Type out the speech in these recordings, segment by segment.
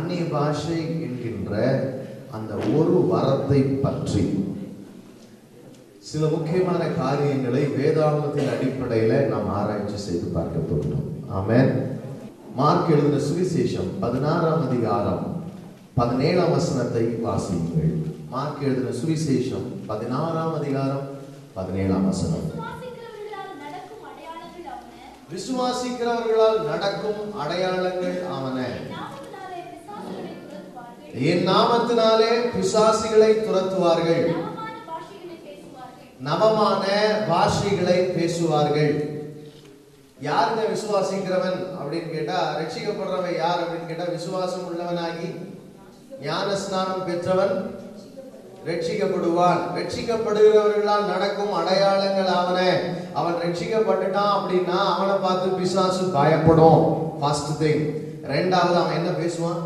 அந்நிய பாஷை என்கின்ற அந்த ஒரு வரத்தை பற்றி சில முக்கியமான காரியங்களை வேதாந்தத்தின் அடிப்படையில நாம் ஆராய்ச்சி செய்து பார்க்க போகிறோம் ஆமென் மார்க் எழுதின சுவிசேஷம் பதினாறாம் அதிகாரம் பதினேழாம் வசனத்தை வாசியுங்கள் மார்க் எழுதின சுவிசேஷம் பதினாறாம் அதிகாரம் பதினேழாம் வசனம் விசுவாசிக்கிறவர்களால் நடக்கும் அடையாளங்கள் ஆவன விசுவாசிக்கிறவர்களால் நடக்கும் அடையாளங்கள் ஆவன என் நாமத்தினாலே பிசாசுகளை துரத்துவார்கள் என் நாமத்தினாலே பிசாசுகளை துரத்துவார்கள் நவமான பாஷைகளை பேசுவார்கள் யாருங்க விசுவாசிக்கிறவன் அப்படின்னு கேட்டா ரட்சிக்கப்படுறவன் யார் அப்படின்னு கேட்டா விசுவாசம் உள்ளவனாகி ஞான ஸ்நானம் பெற்றவன் ரட்சிக்கப்படுவான் ரட்சிக்கப்படுகிறவர்களால் நடக்கும் அடையாளங்கள் அவன அவன் ரட்சிக்கப்பட்டுட்டான் அப்படின்னா அவனை பார்த்து பிசாசு பயப்படும் ஃபர்ஸ்ட் திங் ரெண்டாவது அவன் என்ன பேசுவான்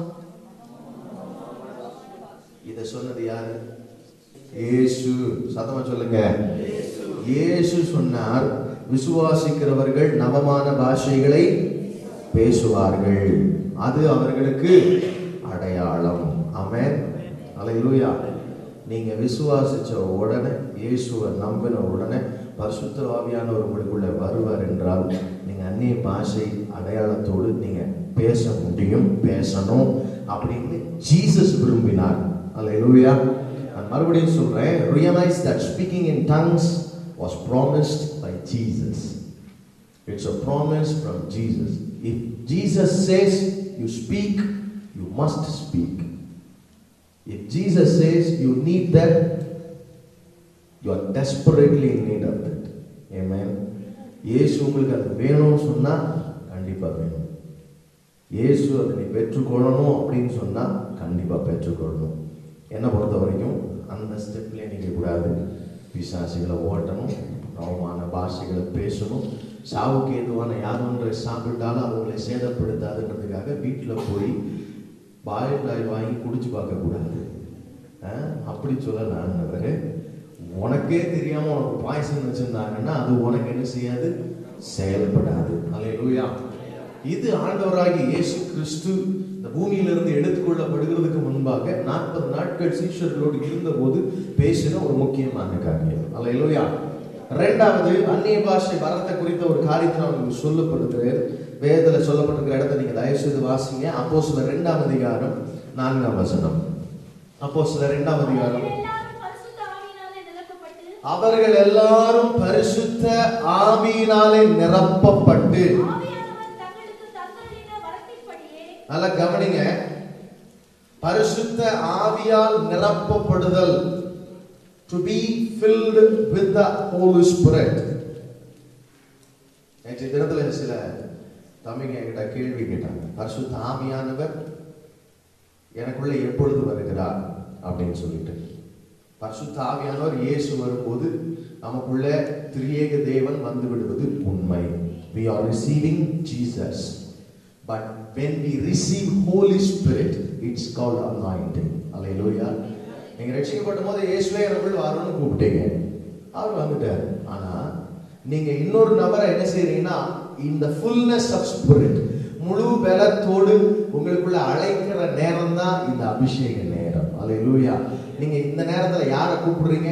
இத சொன்னது யாரு இயேசு சத்தமா சொல்லுங்க இயேசு சொன்னார் விசுவாசிக்கிறவர்கள் நவமான பாஷைகளை பேசுவார்கள் அது அவர்களுக்கு அடையாளம் ஆமென் அல்லேலூயா நீங்க விசுவாசிச்ச உடனே இயேசுவை நம்பின உடனே பரிசுத்த ஆவியானவர் உங்களுக்குள்ள வருவார் என்றால் நீங்க அந்நிய பாஷை அடையாளத்தோடு நீங்க பேச முடியும் பேசணும் அப்படின்னு ஜீசஸ் விரும்பினார் அல்லேலூயா நான் மறுபடியும் சொல்றேன் realise that speaking in tongues was promised by Jesus it's a promise from Jesus. If Jesus says you speak, you must speak. If Jesus says you need that, you are desperately in need of that. Amen. இயேசு உங்களுக்கு அது வேணும்னு சொன்னா கண்டிப்பா வேணும் இயேசு அதை நீ பெற்றுக்கொள்ளணும் அப்படின்னு சொன்னா கண்டிப்பா பெற்றுக்கொள்ளணும் என்னை பொறுத்த வரைக்கும் அந்த ஸ்டெப்ல நீங்க கூடாது பிசாசுகளை ஓட்டணும் நவமான பாஷைகளை பேசணும் சாவுக்கு ஏதுவான யார் ஒன்றை சாப்பிட்டாலும் அவங்களை சேதப்படுத்தாதுன்றதுக்காக வீட்டில் போய் பாயில் ஆயில் வாங்கி குடிச்சு பார்க்கக்கூடாது ஆ, அப்படி சொல்லலாம் உனக்கே தெரியாம உனக்கு பாயசம் வச்சிருந்தாங்கன்னா அது உனக்கு என்ன செய்யாது செயல்படாது அல்லேலூயா இது ஆண்டவராகிய இயேசு கிறிஸ்து இந்த பூமியிலிருந்து எடுத்துக்கொள்ளப்படுகிறதுக்கு முன்பாக நாற்பது நாட்கள் சீஷர்களோடு இருந்தபோது பேசின ஒரு முக்கியமான காரியம் அல்லேலூயா ரெண்டாவது அந்நிய பாஷை வரத்தை குறித்த ஒரு காரியத்தை நான் உங்களுக்கு சொல்லப்படுகிறேன் வேதத்தில் சொல்லப்பட்டிருக்கிற இடத்தை நீங்க தயவு செய்து வாசிங்க அப்போ சில ரெண்டாம் அதிகாரம் நான்காம் வசனம் அப்போ சில ரெண்டாம் அதிகாரம் அவர்கள் எல்லாரும் பரிசுத்த ஆவியினாலே நிரப்பப்பட்டு அவர்கள் எல்லாரும் பரிசுத்த ஆவியினாலே நிரப்பப்பட்டு ஆவியானவர் தங்களுக்கு தந்தருளின வரத்தின்படியே நல்லா கவனிங்க பரிசுத்த ஆவியால் நிரப்பப்படுதல் to be filled with the holy spirit நேற்று தினத்துல சில தம்பிங்க என்கிட்ட கேள்வி கேட்டாங்க பரிசுத்த ஆவியானவர் எனக்குள்ள எப்பொழுது வருகிறார் அப்படின்னு சொல்லிட்டு பரிசுத்த ஆவியானவர் இயேசு வரும்போது நமக்குள்ள திரியேக தேவன் வந்து விடுவது உண்மை we are receiving jesus but when we receive holy spirit it's called anointing hallelujah நீங்க ரட்சிக்கப்பட்ட போது இயேசுவே எனக்குள் வரணும்னு கூப்பிட்டீங்க அவர் வந்துட்டார் ஆனா நீங்க இன்னொரு நபரை என்ன செய்றீங்கன்னா இந்த ஃபுல்னஸ் ஆஃப் ஸ்பிரிட் முழு பலத்தோடு உங்களுக்குள்ள அழைக்கிற நேரம் தான் இந்த அபிஷேக நேரம் அல்லேலூயா நீங்க இந்த நேரத்துல யாரை கூப்பிடுறீங்க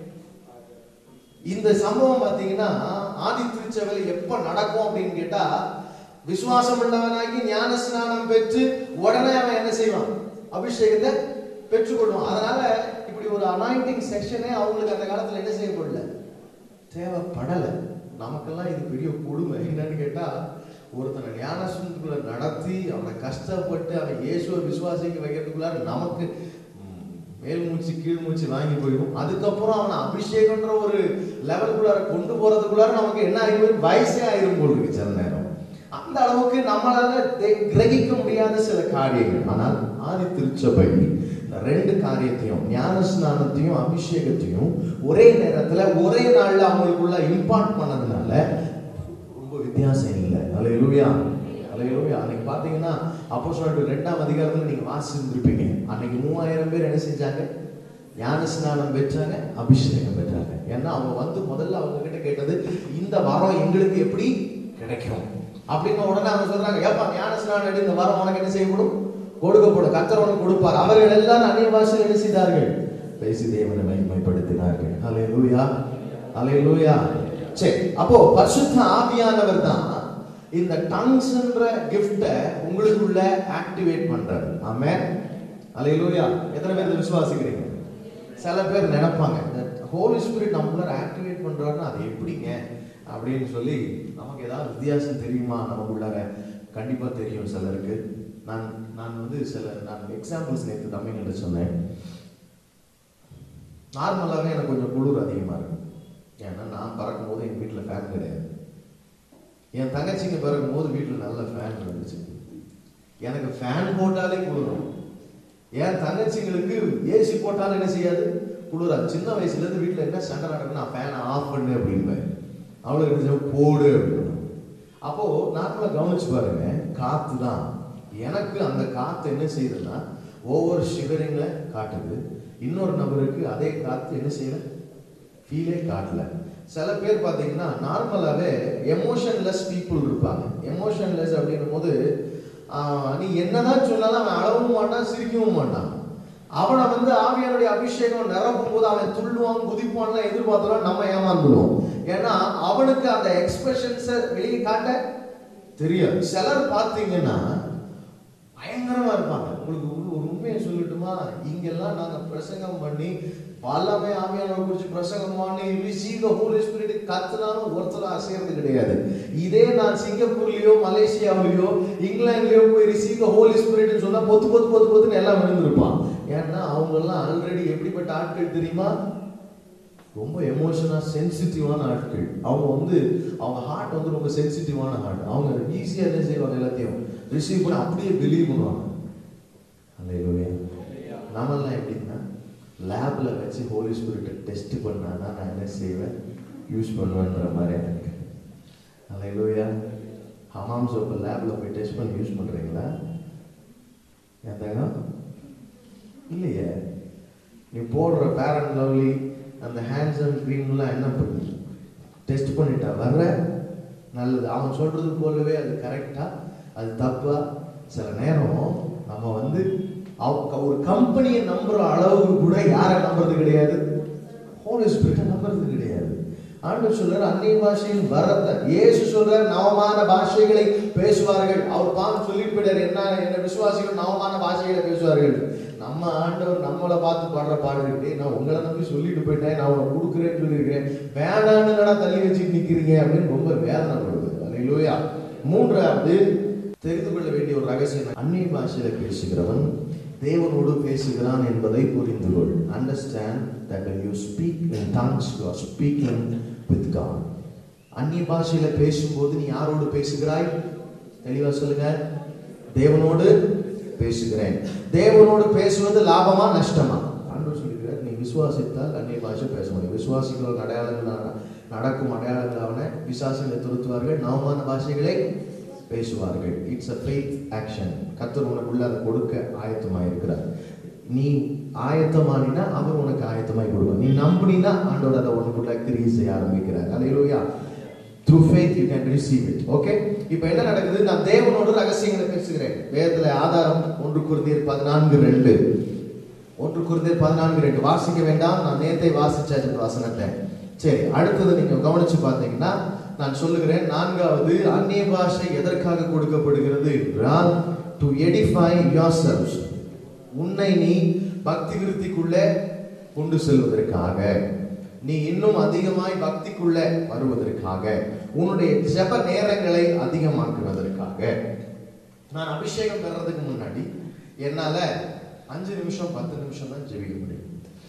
இந்த சம்பவம் பாத்தீங்கன்னா ஆதி திருச்சபையில் எப்ப நடக்கும் அப்படின்னு கேட்டா விசுவாசம் உள்ளவனாகி ஞான ஸ்நானம் பெற்று உடனே அவன் என்ன செய்வான் அபிஷேகத்தை பெற்றுக்கொள்வான் அதனால இப்படி ஒரு அனாயிண்டிங் செக்ஷனே அவங்களுக்கு அந்த காலத்துல என்ன செய்யப்படல தேவைப்படல நமக்கெல்லாம் இது பெரிய கொடுமை என்னன்னு கேட்டா ஒருத்தனை ஞானசுக்குள்ள நடத்தி அவனை கஷ்டப்பட்டு அவன் இயேசுவை விசுவாசிக்க வைக்கிறதுக்குள்ளார நமக்கு ம், மேல் மூச்சு கீழ் மூச்சு வாங்கி போயிடும் அதுக்கப்புறம் அவனை அபிஷேகன்ற ஒரு லெவலுக்குள்ளார கொண்டு போறதுக்குள்ளார நமக்கு என்ன ஆகி போயிடும் வயசே ஆயிரும் போல் இருக்கு சில நேரம் அந்த அளவுக்கு நம்மளால தெ- கிரகிக்க முடியாத சில காரியங்கள் ஆனால் ஆதி திருச்சபை இந்த ரெண்டு காரியத்தையும் ஞான ஸ்நானத்தையும் அபிஷேகத்தையும் ஒரே நேரத்துல ஒரே நாள்ல அவங்களுக்குள்ள இம்பார்ட் பண்ணதுனால ரொம்ப வித்தியாசம் இல்லை அலையலூயா அலையலூயா அன்னைக்கு பாத்தீங்கன்னா அப்போ சொல்லிட்டு ரெண்டாம் அதிகாரத்துல நீங்க வாசிச்சிருந்திருப்பீங்க அன்னைக்கு மூவாயிரம் பேர் என்ன செஞ்சாங்க ஞான ஸ்நானம் பெற்றாங்க அபிஷேகம் பெற்றாங்க ஏன்னா அவங்க வந்து முதல்ல அவங்க கிட்ட கேட்டது இந்த வாரம் எங்களுக்கு எப்படி கிடைக்கும் அப்படின்னு உடனே அவங்க சொல்றாங்க ஏப்பா ஞான ஸ்நானம் எடு இந்த வாரம் உனக்கு என்ன செய்யப்படும் கொடுக்கப்படும் கர்த்தர் உனக்கு கொடுப்பார் அவர்கள் எல்லாம் அந்நிய பாஷையில் என்ன செய்தார்கள் பேசி தேவனை மகிமைப்படுத்தினார்கள் ஹalleluya ஹalleluya சரி அப்போ பரிசுத்த ஆவியானவர் தான் இந்த டங்ஸ்ன்ற கிஃப்ட உங்களுக்குள்ள ஆக்டிவேட் பண்றாரு ஆமென் ஹalleluya எத்தனை பேர் இதை விசுவாசிக்கிறீங்க சில பேர் நினைப்பாங்க ஹோலி ஸ்பிரிட் நம்மள ஆக்டிவேட் பண்றாருன்னா அது எப்படிங்க அப்படின்னு சொல்லி நமக்கு ஏதாவது வித்தியாசம் தெரியுமா நமக்குள்ளார கண்டிப்பா தெரியும் சிலருக்கு நான் நான் வந்து சில நான் எக்ஸாம்பிள்ஸ் நேற்று தம்பிங்கிட்ட சொன்னேன் நார்மலாகவே எனக்கு கொஞ்சம் குளிர் அதிகமாக இருக்கும் ஏன்னா நான் பறக்கும் போது எங்கள் வீட்டில் ஃபேன் கிடையாது என் தங்கச்சிங்க பிறக்கும் போது வீட்டில் நல்ல ஃபேன் இருந்துச்சு எனக்கு ஃபேன் போட்டாலே குளிரும் என் தங்கச்சிங்களுக்கு ஏசி போட்டாலும் என்ன செய்யாது குளிராது சின்ன வயசுல இருந்து வீட்டில் என்ன சண்டை நடக்கும் நான் ஃபேனை ஆஃப் பண்ணு அப்படின்பேன் அவளுக்கு என்ன செய்வோம் போடு அப்படின்னு அப்போ நார்மலாக கவனிச்சு பாருங்க காத்து தான் எனக்கு அந்த காத்து என்ன செய்யுதுன்னா ஒவ்வொரு ஷிவரிங்ல காட்டுது இன்னொரு நபருக்கு அதே காத்து என்ன செய்யல ஃபீலே காட்டல சில பேர் பார்த்தீங்கன்னா நார்மலாகவே எமோஷன்லெஸ் பீப்புள் இருப்பாங்க எமோஷன்லெஸ் அப்படின்னும் போது ஆஹ், நீ என்னதான் சொன்னாலும் அவன் அழவும் மாட்டான் சிரிக்கவும் மாட்டான் அவனை வந்து ஆவியானுடைய அபிஷேகம் நிரப்பும் போது அவன் துள்ளுவான் குதிப்பான்லாம் எதிர்பார்த்தோம் நம்ம ஏமாந்துடுவோம் ஏன்னா அவனுக்கு அந்த எக்ஸ்பிரஷன்ஸை வெளியே காட்ட தெரியாது சிலர் பார்த்தீங்கன்னா பயங்கரமா இருப்பாங்க உங்களுக்கு ஒரு ஒரு உண்மையை சொல்லட்டுமா இங்கெல்லாம் நாங்க பிரசங்கம் பண்ணி வல்லமை ஆவியானவர் குறிச்சு பிரசங்கம் பண்ணி ரிசீவ் ஹோலி ஸ்பிரிட் கத்துனாலும் ஒருத்தரும் அசையறது கிடையாது இதே நான் சிங்கப்பூர்லயோ மலேசியாவிலயோ இங்கிலாந்துலயோ போய் ரிசீவ் ஹோலி ஸ்பிரிட் சொன்னா பொத்து பொத்து பொத்து பொத்துன்னு எல்லாம் விழுந்திருப்பான் ஏன்னா அவங்க எல்லாம் ஆல்ரெடி எப்படிப்பட்ட ஆட்கள் தெரியுமா ரொம்ப எமோஷனா சென்சிட்டிவான ஆட்கள் அவங்க வந்து அவங்க ஹார்ட் வந்து ரொம்ப சென்சிட்டிவான ஹார்ட் அவங்க ஈஸியா என்ன செய்வாங்க எல்லாத்தையும் ரிசீவ் பண்ணி அப்படியே பிலீவ் பண்ணுவாங்க அல்லையா நாமெல்லாம் எப்படின்னா லேப்ல வச்சு ஹோலி ஸ்பிரிட்டை டெஸ்ட் பண்ணாதான் நான் என்ன செய்வேன் யூஸ் பண்ணுவேன்ற மாதிரி எனக்கு அல்லையா ஹமாம் சோப்பை லேப்ல போய் டெஸ்ட் பண்ணி யூஸ் பண்றீங்களா ஏந்தாங்க இல்லையே நீ போடுற பேரண்ட் லவ்லி அந்த ஹேண்ட்ஸ் அண்ட் க்ரீம்லாம் என்ன பண்ணி டெஸ்ட் பண்ணிட்டா வர்ற நல்லது அவன் சொல்றது போலவே அது கரெக்டா அது தப்பா சில நேரம் நம்ம வந்து அவ- ஒரு கம்பெனியை நம்புற அளவுக்கு கூட யாரை நம்புறது கிடையாது ஹோலி ஸ்பிரிட்டை நம்புறது கிடையாது ஆண்டவர் சொல்றார் அந்நிய பாஷையில் வரத இயேசு சொல்றார் நவமான பாஷைகளை பேசுவார்கள் அவர் பாவம் சொல்லிட்டு போயிட்டார் என்ன என்ன விசுவாசிகள் நவமான பாஷைகளை பேசுவார்கள் நம்ம ஆண்டவர் நம்மளை பார்த்து பாடுற பாடுகிட்டே நான் உங்களை நம்பி சொல்லிட்டு போயிட்டேன் நான் உனக்கு கொடுக்குறேன்னு சொல்லியிருக்கிறேன் வேண்டான்னு என்னடா தள்ளி வச்சுட்டு நிக்கிறீங்க அப்படின்னு ரொம்ப வேதனை வருது அல்லையா மூன்றாவது தெரிந்து கொள்ள வேண்டிய ஒரு ரகசியம் அந்நிய பாஷையில பேசுகிறவன் தேவனோடு பேசுகிறான் என்பதை புரிந்து கொள் understand that when you speak in tongues you are speaking with God அந்நிய பாஷையில பேசும்போது நீ யாரோடு பேசுகிறாய் தெளிவா சொல்லுங்க தேவனோடு பேசுகிறேன் தேவனோடு பேசுவது லாபமா நஷ்டமா ஆண்டவர் சொல்லுகிறார் நீ விசுவாசித்தால் அந்நிய பாஷை பேச முடியும் விசுவாசிகள் அடையாளங்கள் நட- நடக்கும் அடையாளங்களான விசுவாசிகளை துருத்துவார்கள் நவமான பாஷைகளை பேசுவார்கள் இட்ஸ் அ ஃபெய்த் ஆக்ஷன் கர்த்தர் உனக்குள்ள அதை கொடுக்க ஆயத்தமாக இருக்கிறார் நீ ஆயத்தமானினா அவர் உனக்கு ஆயத்தமாய் கொடுப்பார் நீ நம்பினா ஆண்டவர் அதை உனக்குள்ள கிரியை செய்ய ஆரம்பிக்கிறார் அல்லேலூயா through faith you can receive it okay இப்போ என்ன நடக்குது நான் தேவனோடு ரகசியங்களை பேசுகிறேன் வேதத்துல ஆதாரம் ஒன்று குருந்தியர் பதினான்கு ரெண்டு ஒன்று குருந்தியர் பதினான்கு ரெண்டு வாசிக்க வேண்டாம் நான் நேத்தை வாசிச்சாச்சு இந்த வசனத்தை சரி அடுத்தது நீங்க கவனிச்சு பார்த்தீங்கன்னா நான் சொல்லுகிறேன் நான்காவது அந்நிய பாஷை எதற்காக கொடுக்கப்படுகிறது என்றால் டு எடிஃபை யோர் உன்னை நீ பக்தி விருத்திக்குள்ளே கொண்டு செல்வதற்காக நீ இன்னும் அதிகமாய் பக்திக்குள்ள வருவதற்காக உன்னுடைய ஜெப நேரங்களை அதிகமாக்குவதற்காக நான் அபிஷேகம் பெறறதுக்கு முன்னாடி என்னால அஞ்சு நிமிஷம் பத்து நிமிஷம் தான் ஜெபிக்க முடியும்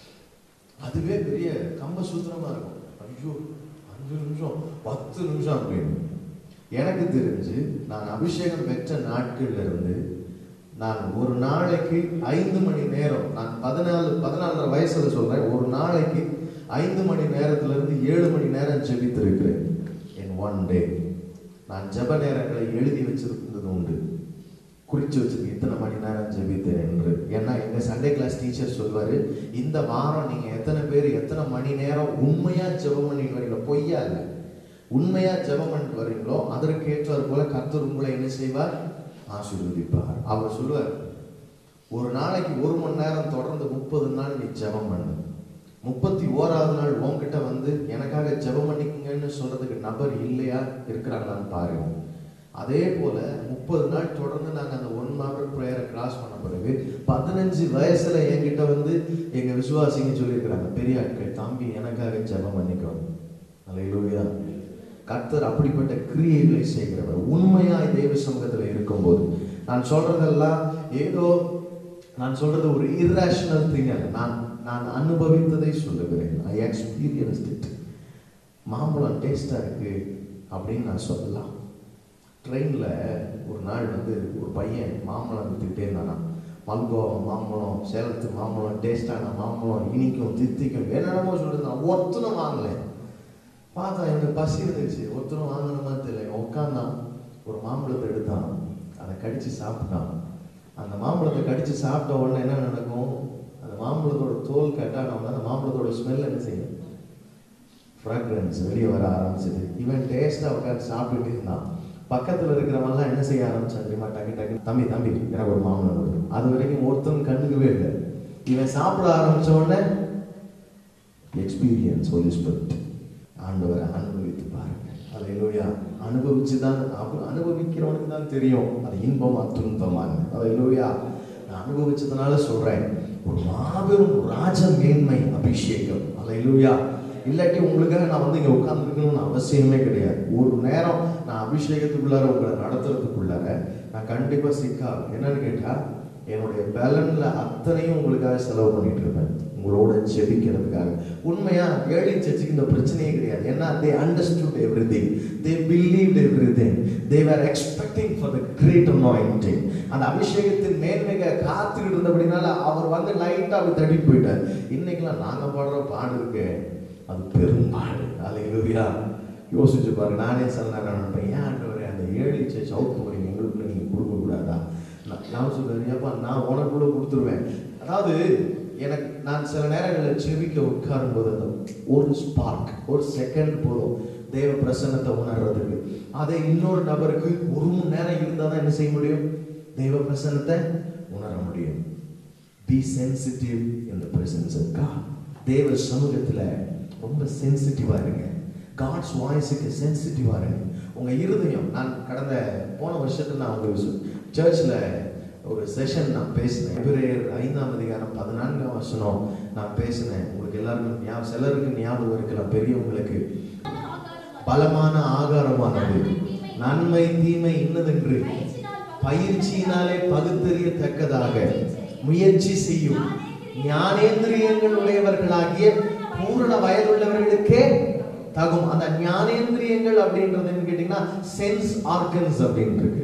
அதுவே பெரிய கம்ப சூத்திரமா இருக்கும் ஐயோ அஞ்சு நிமிஷம் பத்து நிமிஷம் அப்படின்னு எனக்கு தெரிஞ்சு நான் அபிஷேகம் பெற்ற நாட்கள்ல இருந்து நான் ஒரு நாளைக்கு ஐந்து மணி நேரம் நான் பதினாலு பதினாலரை வயசுல சொல்றேன் ஒரு நாளைக்கு ஐந்து மணி நேரத்துல இருந்து ஏழு மணி நேரம் ஜெபித்திருக்கிறேன் என் ஒன் டே நான் ஜெப நேரங்களை எழுதி வச்சிருந்தது உண்டு குறிச்சு வச்சிருக்கேன் இத்தனை மணி நேரம் ஜெபித்தேன் என்று ஏன்னா எங்க சண்டே கிளாஸ் டீச்சர் சொல்வாரு இந்த வாரம் நீங்க எத்தனை பேர் எத்தனை மணி நேரம் உண்மையா ஜெபம் பண்ணிட்டு வரீங்களோ பொய்யா இல்ல உண்மையா ஜெபம் பண்ணிட்டு வரீங்களோ அதற்கு ஏற்றார் போல கர்த்தர் உங்களை என்ன செய்வார் ஆசீர்வதிப்பார் அவர் சொல்லுவார் ஒரு நாளைக்கு ஒரு மணி நேரம் தொடர்ந்து முப்பது நாள் நீ ஜெபம் பண்ணு முப்பத்தி ஓராவது நாள் உன்கிட்ட வந்து எனக்காக ஜெபம் பண்ணிக்கங்கன்னு சொல்றதுக்கு நபர் இல்லையா இருக்கிறாங்களான்னு பாருங்க அதே போல முப்பது நாள் தொடர்ந்து நாங்க அந்த ஒன் ஹவர் ப்ரேயரை கிராஸ் பண்ண பிறகு பதினஞ்சு வயசுல என்கிட்ட வந்து எங்க விசுவாசிங்க சொல்லியிருக்கிறாங்க பெரிய ஆட்கள் தம்பி எனக்காக ஜெபம் பண்ணிக்கணும் அல்லேலூயா கர்த்தர் அப்படிப்பட்ட கிரியைகளை செய்கிறவர் உண்மையாய் தெய்வ சமூகத்தில் இருக்கும்போது நான் சொல்றதெல்லாம் ஏதோ நான் சொல்றது ஒரு irrational thing அல்ல நான் நான் அனுபவித்ததை சொல்லுகிறேன் ஐ எக்ஸ்பீரியன்ஸ்ட் இட் மாம்பழம் டேஸ்டா இருக்கு அப்படின்னு நான் சொல்லலாம் ட்ரெயினில் ஒரு நாள் வந்து ஒரு பையன் மாம்பழம் வித்துக்கிட்டே இருந்தானா மல்கோவம் மாம்பழம் சேலத்து மாம்பழம் டேஸ்டான மாம்பழம் இனிக்கும் தித்திக்கும் என்னென்னமோ சொல்லியிருந்தான் ஒருத்தனும் வாங்கல பார்த்தா எனக்கு பசி இருந்துச்சு ஒருத்தரும் வாங்கணுமா தெரியல உட்காந்தான் ஒரு மாம்பழத்தை எடுத்தான் அதை கடிச்சு சாப்பிட்டான் அந்த மாம்பழத்தை கடிச்சு சாப்பிட்ட உடனே என்ன நடக்கும் அந்த மாம்பழத்தோட தோல் கட்டானவங்க அந்த மாம்பழத்தோட ஸ்மெல் என்ன செய்யும் ஃப்ராக்ரன்ஸ் வெளியே வர ஆரம்பிச்சது இவன் டேஸ்ட்டாக உட்காந்து சாப்பிட்டுட்டு இருந்தான் பக்கத்தில் இருக்கிறவங்கலாம் என்ன செய்ய ஆரம்பிச்சான் தெரியுமா டக்கு டக்கு தம்பி தம்பி எனக்கு ஒரு மாம்பழம் கொடு. அது வரைக்கும் ஒருத்தன் கண்ணுக்கவே இல்லை இவன் சாப்பிட ஆரம்பிச்ச உடனே எக்ஸ்பீரியன்ஸ் ஹோலி ஸ்பிரிட் ஆண்டவரை அனுபவித்து பாருங்க அலையிலோயா அனுபவிச்சு தான் அப- அனுபவிக்கிறவனுக்கு தான் தெரியும் அது இன்பமா துன்பமான்னு அலையிலோயா நான் அனுபவிச்சதுனால சொல்றேன் ஒரு மாபெரும் ராஜ மேன்மை அபிஷேகம் அலையிலோயா இல்லாட்டி உங்களுக்காக நான் வந்து இங்க உட்கார்ந்துருக்கணும்னு அவசியமே கிடையாது ஒரு நேரம் நான் அபிஷேகத்துக்குள்ளார உங்களை நடத்துறதுக்குள்ளார நான் கண்டிப்பா சிக்காது என்னன்னு கேட்டா என்னுடைய பேலன்ல அத்தனையும் உங்களுக்காக செலவு பண்ணிட்டு இருப்பேன் உங்களோட ஜெபிக்கிறதுக்காக உண்மையா ஏழை சர்ச்சுக்கு இந்த பிரச்சனையே கிடையாது ஏன்னா they understood everything they believe everything they were expecting for the great anointing அந்த அபிஷேகத்தின் மேன்மைக காத்துக்கிட்டு இருந்தபடினால அவர் வந்து லைட்டா அப்படி தட்டி போயிட்டார் இன்னைக்கெல்லாம் நாங்க பாடுற பாடு இருக்கு அது பெரும்பாடு அலையிலுயா யோசிச்சு பாருங்க நானே சில நேரம் நினைப்பேன் ஏன் ஆண்டவரே அந்த ஏழை சர்ச் அவுட் போறீங்க எங்களுக்குள்ள நீங்க கொடுக்க கூடாதா நான் நான் சொல்றேன் ஏப்பா நான் உனக்குள்ள கொடுத்துருவேன் அதாவது எனக்கு நான் சில நேரங்களில் செவிக்க உட்காரும் போது அந்த ஒரு ஸ்பார்க் ஒரு செகண்ட் போதும் தேவ பிரசன்னத்தை உணர்றதுக்கு அதை இன்னொரு நபருக்கு ஒரு மணி நேரம் இருந்தால் தான் என்ன செய்ய முடியும் தேவ பிரசன்னத்தை உணர முடியும் be sensitive in the presence of God தேவ சமூகத்துல ரொம்ப சென்சிட்டிவா இருங்க காட்ஸ் வாய்ஸுக்கு சென்சிட்டிவா இருங்க உங்க இருதயம் நான் கடந்த போன வருஷத்துல நான் உங்களுக்கு சர்ச்சில் ஒரு செஷன் நான் பேசினேன் எபிரேயர் ஐந்தாம் அதிகாரம் பதினான்காம் வசனம் நான் பேசினேன் உங்களுக்கு எல்லாருக்கும் ஞாபகம் சிலருக்கு ஞாபகம் இருக்கலாம் பெரியவங்களுக்கு பலமான ஆகாரமானது நன்மை தீமை இன்னதென்று பயிற்சியினாலே பகுத்தறியத்தக்கதாக முயற்சி செய்யும் ஞானேந்திரியங்கள் உடையவர்களாகிய பூரண வயதுள்ளவர்களுக்கே தகும் அந்த ஞானேந்திரியங்கள் அப்படின்றது என்ன கேட்டீங்கன்னா சென்ஸ் ஆர்கன்ஸ் அப்படின்னு இருக்கு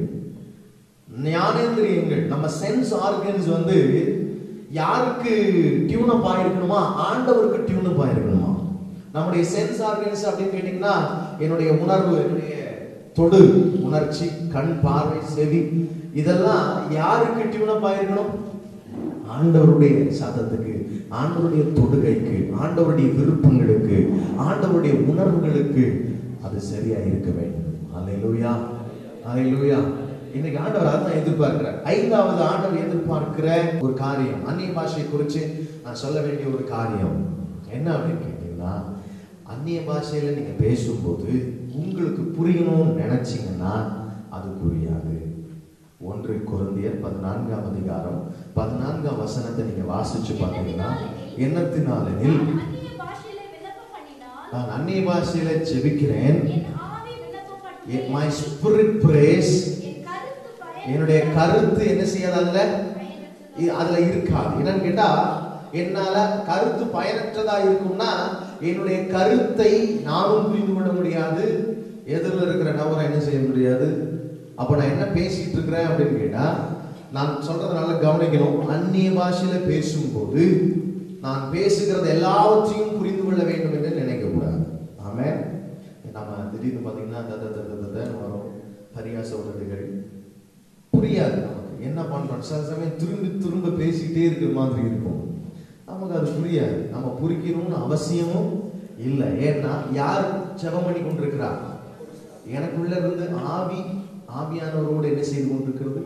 ஞானேந்திரியங்கள் நம்ம சென்ஸ் ஆர்கன்ஸ் வந்து யாருக்கு டியூன் அப் ஆயிருக்கணுமா ஆண்டவருக்கு டியூன் அப் ஆயிருக்கணுமா நம்முடைய சென்ஸ் ஆர்கன்ஸ் அப்படின்னு கேட்டீங்கன்னா என்னுடைய உணர்வு என்னுடைய தொடு உணர்ச்சி கண் பார்வை செவி இதெல்லாம் யாருக்கு டியூன் அப் ஆயிருக்கணும் ஆண்டவருடைய சத்தத்துக்கு ஆண்டவருடைய தொடுகைக்கு ஆண்டவருடைய விருப்பங்களுக்கு ஆண்டவருடைய உணர்வுகளுக்கு அது சரியா இருக்க வேண்டும் அல்லேலூயா அல்லேலூயா இன்னைக்கு ஆண்டவர் அதான் எதிர்பார்க்கிறார் ஐந்தாவது ஆண்டவர் எதிர்பார்க்கிற ஒரு காரியம் அந்நிய பாஷையை குறித்து நான் சொல்ல வேண்டிய ஒரு காரியம் என்ன அப்படின்னு கேட்டீங்கன்னா அந்நிய பாஷையில நீங்க பேசும்போது உங்களுக்கு புரியணும்னு நினைச்சீங்கன்னா அது புரியாது ஒன்று குருந்தியர் பதினான்காம் அதிகாரம் பதினான்காம் வசனத்தை நீங்க வாசிச்சு பார்த்தீங்கன்னா எண்ணத்தினாலெனில் அந்நிய பாஷையிலே விண்ணப்பம் பண்ணினால் நான் அந்நிய பாஷையில ஜெபிக்கிறேன் என் ஆவி விண்ணப்பம் பண்ணி மை ஸ்பிரிட் பிரேஸ் என் கருத்து பயன் என்னுடைய கருத்து என்ன செய்யாது அதுல பயனற்றது. இ- அதுல இருக்காது என்னன்னு கேட்டா என்னால கருத்து பயனற்றதா இருக்கும்னா என்னுடைய கருத்தை நானும் புரிந்து கொள்ள முடியாது எதிரில் இருக்கிற நபரை என்ன செய்ய முடியாது அப்ப நான் என்ன பேசிட்டு இருக்கிறேன் அப்படின்னு கேட்டா நான் சொல்றதுனால கவனிக்கணும் அந்நிய பாஷையில பேசும்போது நான் பேசுகிறது எல்லாவற்றையும் புரிந்து கொள்ள வேண்டும் என்று நினைக்க கூடாது ஆமென் நம்ம திடீர்னு பாத்தீங்கன்னா தத தத ததன்னு வரும் பரியாச உதடுகள் புரியாது நமக்கு என்ன பண்றோம் சில சமயம் திரும்பி திரும்ப பேசிக்கிட்டே இருக்கிற மாதிரி இருக்கும் நமக்கு அது புரியாது நம்ம புரிக்கணும்னு அவசியமும் இல்லை ஏன்னா யார் ஜெபம் பண்ணி கொண்டிருக்கிறா எனக்குள்ள இருந்து ஆவி ஆவியானவரோடு என்ன செய்து கொண்டிருக்கிறது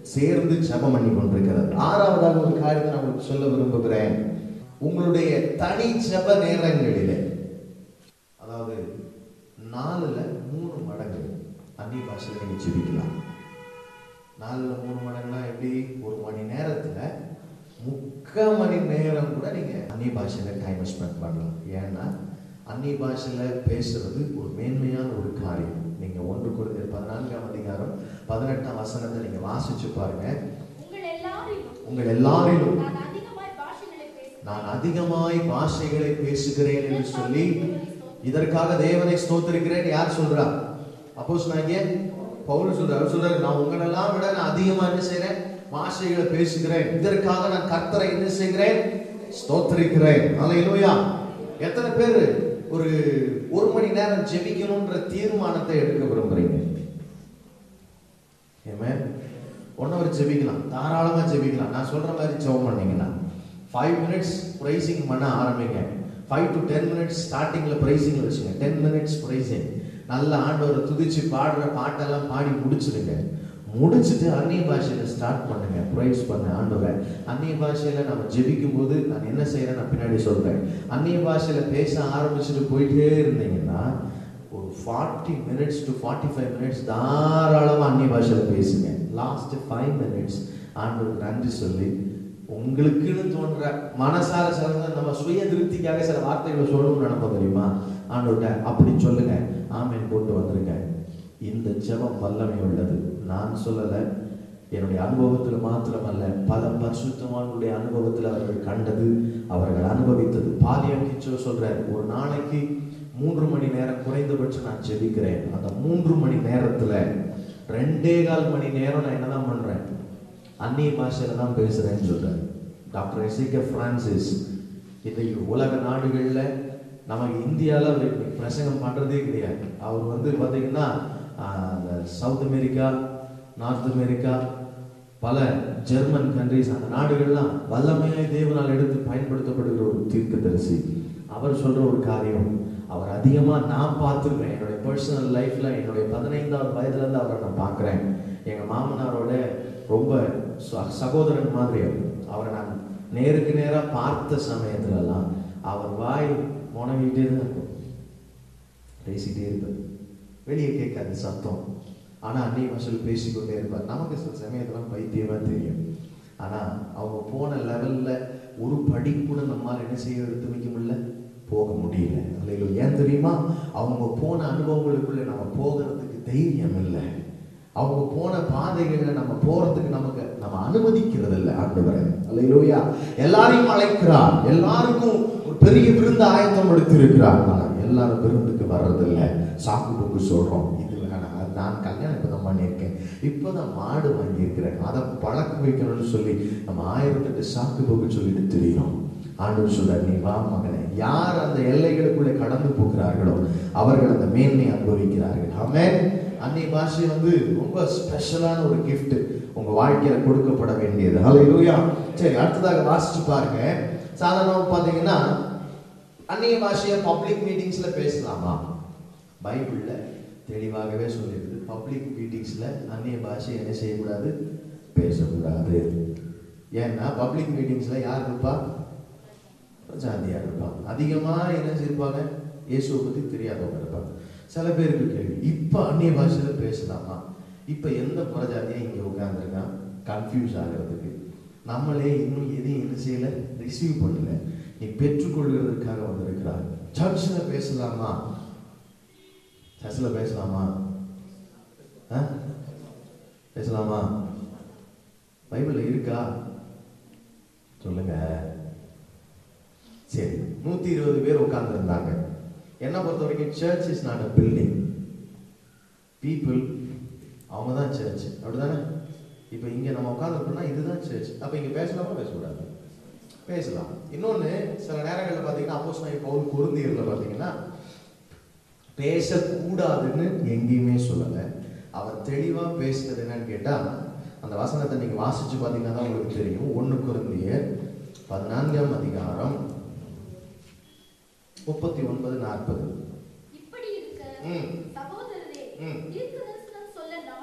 சேர்ந்து ஜெபம் பண்ணி கொண்டிருக்கிறது ஆறாவதாக ஒரு காரியத்தை நான் உங்களுக்கு சொல்ல விரும்புகிறேன் உங்களுடைய தனி ஜெப நேரங்களிலே அதாவது நாலுல மூணு மடங்கு அந்நிய பாஷையில நீங்க ஜெபிக்கலாம் நாலுல மூணு மடங்குனா எப்படி ஒரு மணி நேரத்துல முக்கால் மணி நேரம் கூட நீங்க அந்நிய பாஷையில டைம் ஸ்பெண்ட் பண்ணலாம் ஏன்னா அந்நிய பாஷையில பேசுறது ஒரு மேன்மையான ஒரு காரியம் நீங்க ஒன்று கொடுத்த பதினான்காம் அதிகாரம் பதினெட்டாம் வசனத்தை நீங்க வாசிச்சு பாருங்க உங்கள் எல்லாரிலும் உங்கள் எல்லாரிலும் நான் அதிகமாய் பாஷைகளை பேசுகிறேன். நான் அதிகமாய் பாஷைகளை பேசுகிறேன் என்று சொல்லி இதற்காக தேவனை ஸ்தோத்திருக்கிறேன் யார் சொல்றா அப்போஸ் நாங்க பவுல் சொல்றாரு அவர் சொல்றாரு நான் உங்களெல்லாம் விட நான் அதிகமா என்ன செய்றேன் பாஷைகளை பேசுகிறேன் இதற்காக நான் கர்த்தரை என்ன செய்கிறேன் ஸ்தோத்திரிக்கிறேன் அல்லேலூயா எத்தனை பேர் ஒரு ஒரு மணி நேரம் ஜெபிக்கணும்ன்ற தீர்மானத்தை எடுக்க விரும்புறீங்க Amen. ஒன் ஹவர் ஜெபிக்கலாம் தாராளமா ஜெபிக்கலாம் நான் சொல்ற மாதிரி ஜெபம் பண்ணீங்கன்னா ஃபைவ் மினிட்ஸ் ப்ரைசிங் பண்ண ஆரம்பிங்க ஃபைவ் டு டென் மினிட்ஸ் ஸ்டார்டிங்ல ப்ரைசிங் வச்சுங்க டென் மினிட்ஸ் ப்ரைசிங் நல்ல ஆண்டவரை துதிச்சு பாடுற பாட்டெல்லாம் பாடி முடிச்சிடுங்க முடிச்சுட்டு அந்நிய பாஷையில ஸ்டார்ட் பண்ணுங்க ப்ரைஸ் பண்ண ஆண்டவரை அந்நிய பாஷையில நம்ம ஜெபிக்கும் போது நான் என்ன செய்யறேன் நான் பின்னாடி சொல்றேன் அந்நிய பாஷையில பேச ஆரம்பிச்சுட்டு போயிட்டே இருந்தீங்கன்னா ஒரு forty minutes to forty five minutes தாராளமாக அந்நிய பாஷையில் பேசுங்க லாஸ்ட் ஃபைவ் மினிட்ஸ் ஆண்டவருக்கு நன்றி சொல்லி உங்களுக்குன்னு தோன்ற மனசார சில நம்ம சுய திருப்திக்காக சில வார்த்தைகளை சொல்லணும்னு நினைப்போம் தெரியுமா ஆண்டவர்கிட்ட அப்படி சொல்லுங்க ஆமேன் போட்டு வந்துருங்க இந்த ஜெபம் வல்லமை உள்ளது நான் சொல்லலை என்னுடைய அனுபவத்தில் மாத்திரமல்ல பல பரிசுத்தவான்களுடைய அனுபவத்தில் அவர்கள் கண்டது அவர்கள் அனுபவித்தது பாலியம் கிச்சோ சொல்றாரு ஒரு நாளைக்கு மூன்று மணி நேரம் குறைந்தபட்சம் நான் ஜெபிக்கிறேன் அந்த மூன்று மணி நேரத்துல ரெண்டே கால் மணி நேரம் நான் என்னதான் பண்றேன் அந்நிய பாஷையில தான் பேசுறேன்னு சொல்றேன் டாக்டர் எசிகே பிரான்சிஸ் இன்றைக்கு உலக நாடுகள்ல நமக்கு இந்தியாவில் அவர் இன்னைக்கு பிரசங்கம் பண்றதே கிடையாது அவர் வந்து பாத்தீங்கன்னா ஆஹ், அந்த சவுத் அமெரிக்கா நார்த் அமெரிக்கா பல ஜெர்மன் கண்ட்ரிஸ் அந்த நாடுகள்லாம் வல்லமையாய் தேவனால் எடுத்து பயன்படுத்தப்படுகிற ஒரு தீர்க்கதரிசி அவர் சொல்ற ஒரு காரியம் அவர் அதிகமா நான் பார்த்துருக்கேன் என்னுடைய பர்சனல் லைஃப்ல என்னுடைய பதினைந்தாவது வயதுல இருந்து அவரை நான் பார்க்கிறேன் எங்க மாமனாரோட ரொம்ப ச- சகோதரன் மாதிரி அவர். அவரை நான் நேருக்கு நேரா பார்த்த சமயத்துலலாம் அவர் வாய் முனகிட்டே தான் இருக்கும் பேசிட்டே இருப்பார் வெளியே கேட்காது சத்தம் ஆனா அன்னை மசல் பேசிக்கொண்டே இருப்பார் நமக்கு சில சமயத்துல பைத்தியமா தெரியும் ஆனா அவங்க போன லெவல்ல ஒரு படி கூட நம்மால் என்ன செய்ய எடுத்து வைக்க முடியல போக முடியல அல்லையில ஏன் தெரியுமா அவங்க போன அனுபவங்களுக்குள்ள நம்ம போகிறதுக்கு தைரியம் இல்லை அவங்க போன பாதைகள்ல நம்ம போறதுக்கு நமக்கு நம்ம அனுமதிக்கிறது இல்லை ஆண்டவரே அல்லையிலோயா எல்லாரையும் அழைக்கிறார் எல்லாருக்கும் ஒரு பெரிய விருந்து ஆயத்தம் எடுத்திருக்கிறார் ஆனா எல்லாரும் விருந்துக்கு வர்றதில்லை சாக்கு போக்கு சொல்றோம் இது வேணாம் அது நான் கல்யாணம் இப்பதான் பண்ணியிருக்கேன் இப்பதான் மாடு வாங்கியிருக்கிறேன் அதை பழக்க வைக்கணும்னு சொல்லி நம்ம ஆயிரத்தெட்டு சாக்கு போக்கு சொல்லிட்டு தெரியும் ஆண்டவர் சொல்றார் நீ வா மகனே யார் அந்த எல்லைகளுக்குள்ளே கடந்து போகிறார்களோ அவர்கள் அந்த மேன்மை அனுபவிக்கிறார்கள் ஆமென் அன்னை பாஷை வந்து ரொம்ப ஸ்பெஷலான ஒரு gift உங்க வாழ்க்கையில கொடுக்கப்பட வேண்டியது ஹalleluya சரி அடுத்ததாக வாசிச்சு பாருங்க சாதாரணமா பாத்தீங்கன்னா அந்நிய பாஷையை பப்ளிக் மீட்டிங்ஸ்ல பேசலாமா பைபிள்ல தெளிவாகவே சொல்லியிருக்குது பப்ளிக் மீட்டிங்ஸ்ல அந்நிய பாஷை என்ன செய்யக்கூடாது பேசக்கூடாது ஏன்னா பப்ளிக் மீட்டிங்ஸ்ல யார் இருப்பா ஜாதியா இருப்பாங்க அதிகமா என்ன செய்வாங்க இயேசுவை பத்தி தெரியாதவங்க இருப்பாங்க சில பேருக்கு கேள்வி இப்ப அந்நிய பாஷையில பேசலாமா இப்ப எந்த புறஜாதியா இங்க உட்கார்ந்துருக்கான் கன்ஃபியூஸ் ஆகிறதுக்கு நம்மளே இன்னும் எதையும் என்ன செய்யல ரிசீவ் பண்ணல நீ பெற்றுக்கொள்கிறதுக்காக வந்திருக்கிறார் சர்ச்சில் பேசலாமா சர்ச்சில் பேசலாமா ஆ? பேசலாமா பைபிள்ல இருக்கா சொல்லுங்க சரி நூத்தி இருபது பேர் உட்கார்ந்து இருந்தாங்க என்ன பொறுத்த வரைக்கும் church is not a building people அவங்க தான் சர்ச் அப்படிதானே இப்போ இங்க நம்ம உட்காந்துருக்கோம்னா இதுதான் சர்ச் அப்ப இங்க பேசலாமா பேசக்கூடாது பேசலாம் இன்னொன்னு சில நேரங்களில் பார்த்தீங்கன்னா அப்போஸ் நான் பவுல் குருந்தியர்ல பார்த்தீங்கன்னா பேசக்கூடாதுன்னு எங்கேயுமே சொல்லலை அவர் தெளிவா பேசுனது என்னன்னு கேட்டா அந்த வசனத்தை நீங்க வாசிச்சு பார்த்தீங்கன்னா தான் உங்களுக்கு தெரியும் ஒண்ணு குருந்தியர் பதினான்காம் அதிகாரம் முப்பத்தி ஒன்பது நாற்பது இப்படி இருக்க ம். சகோதரரே ம். தீர்க்கதரிசனம் சொல்ல நாடுங்கள்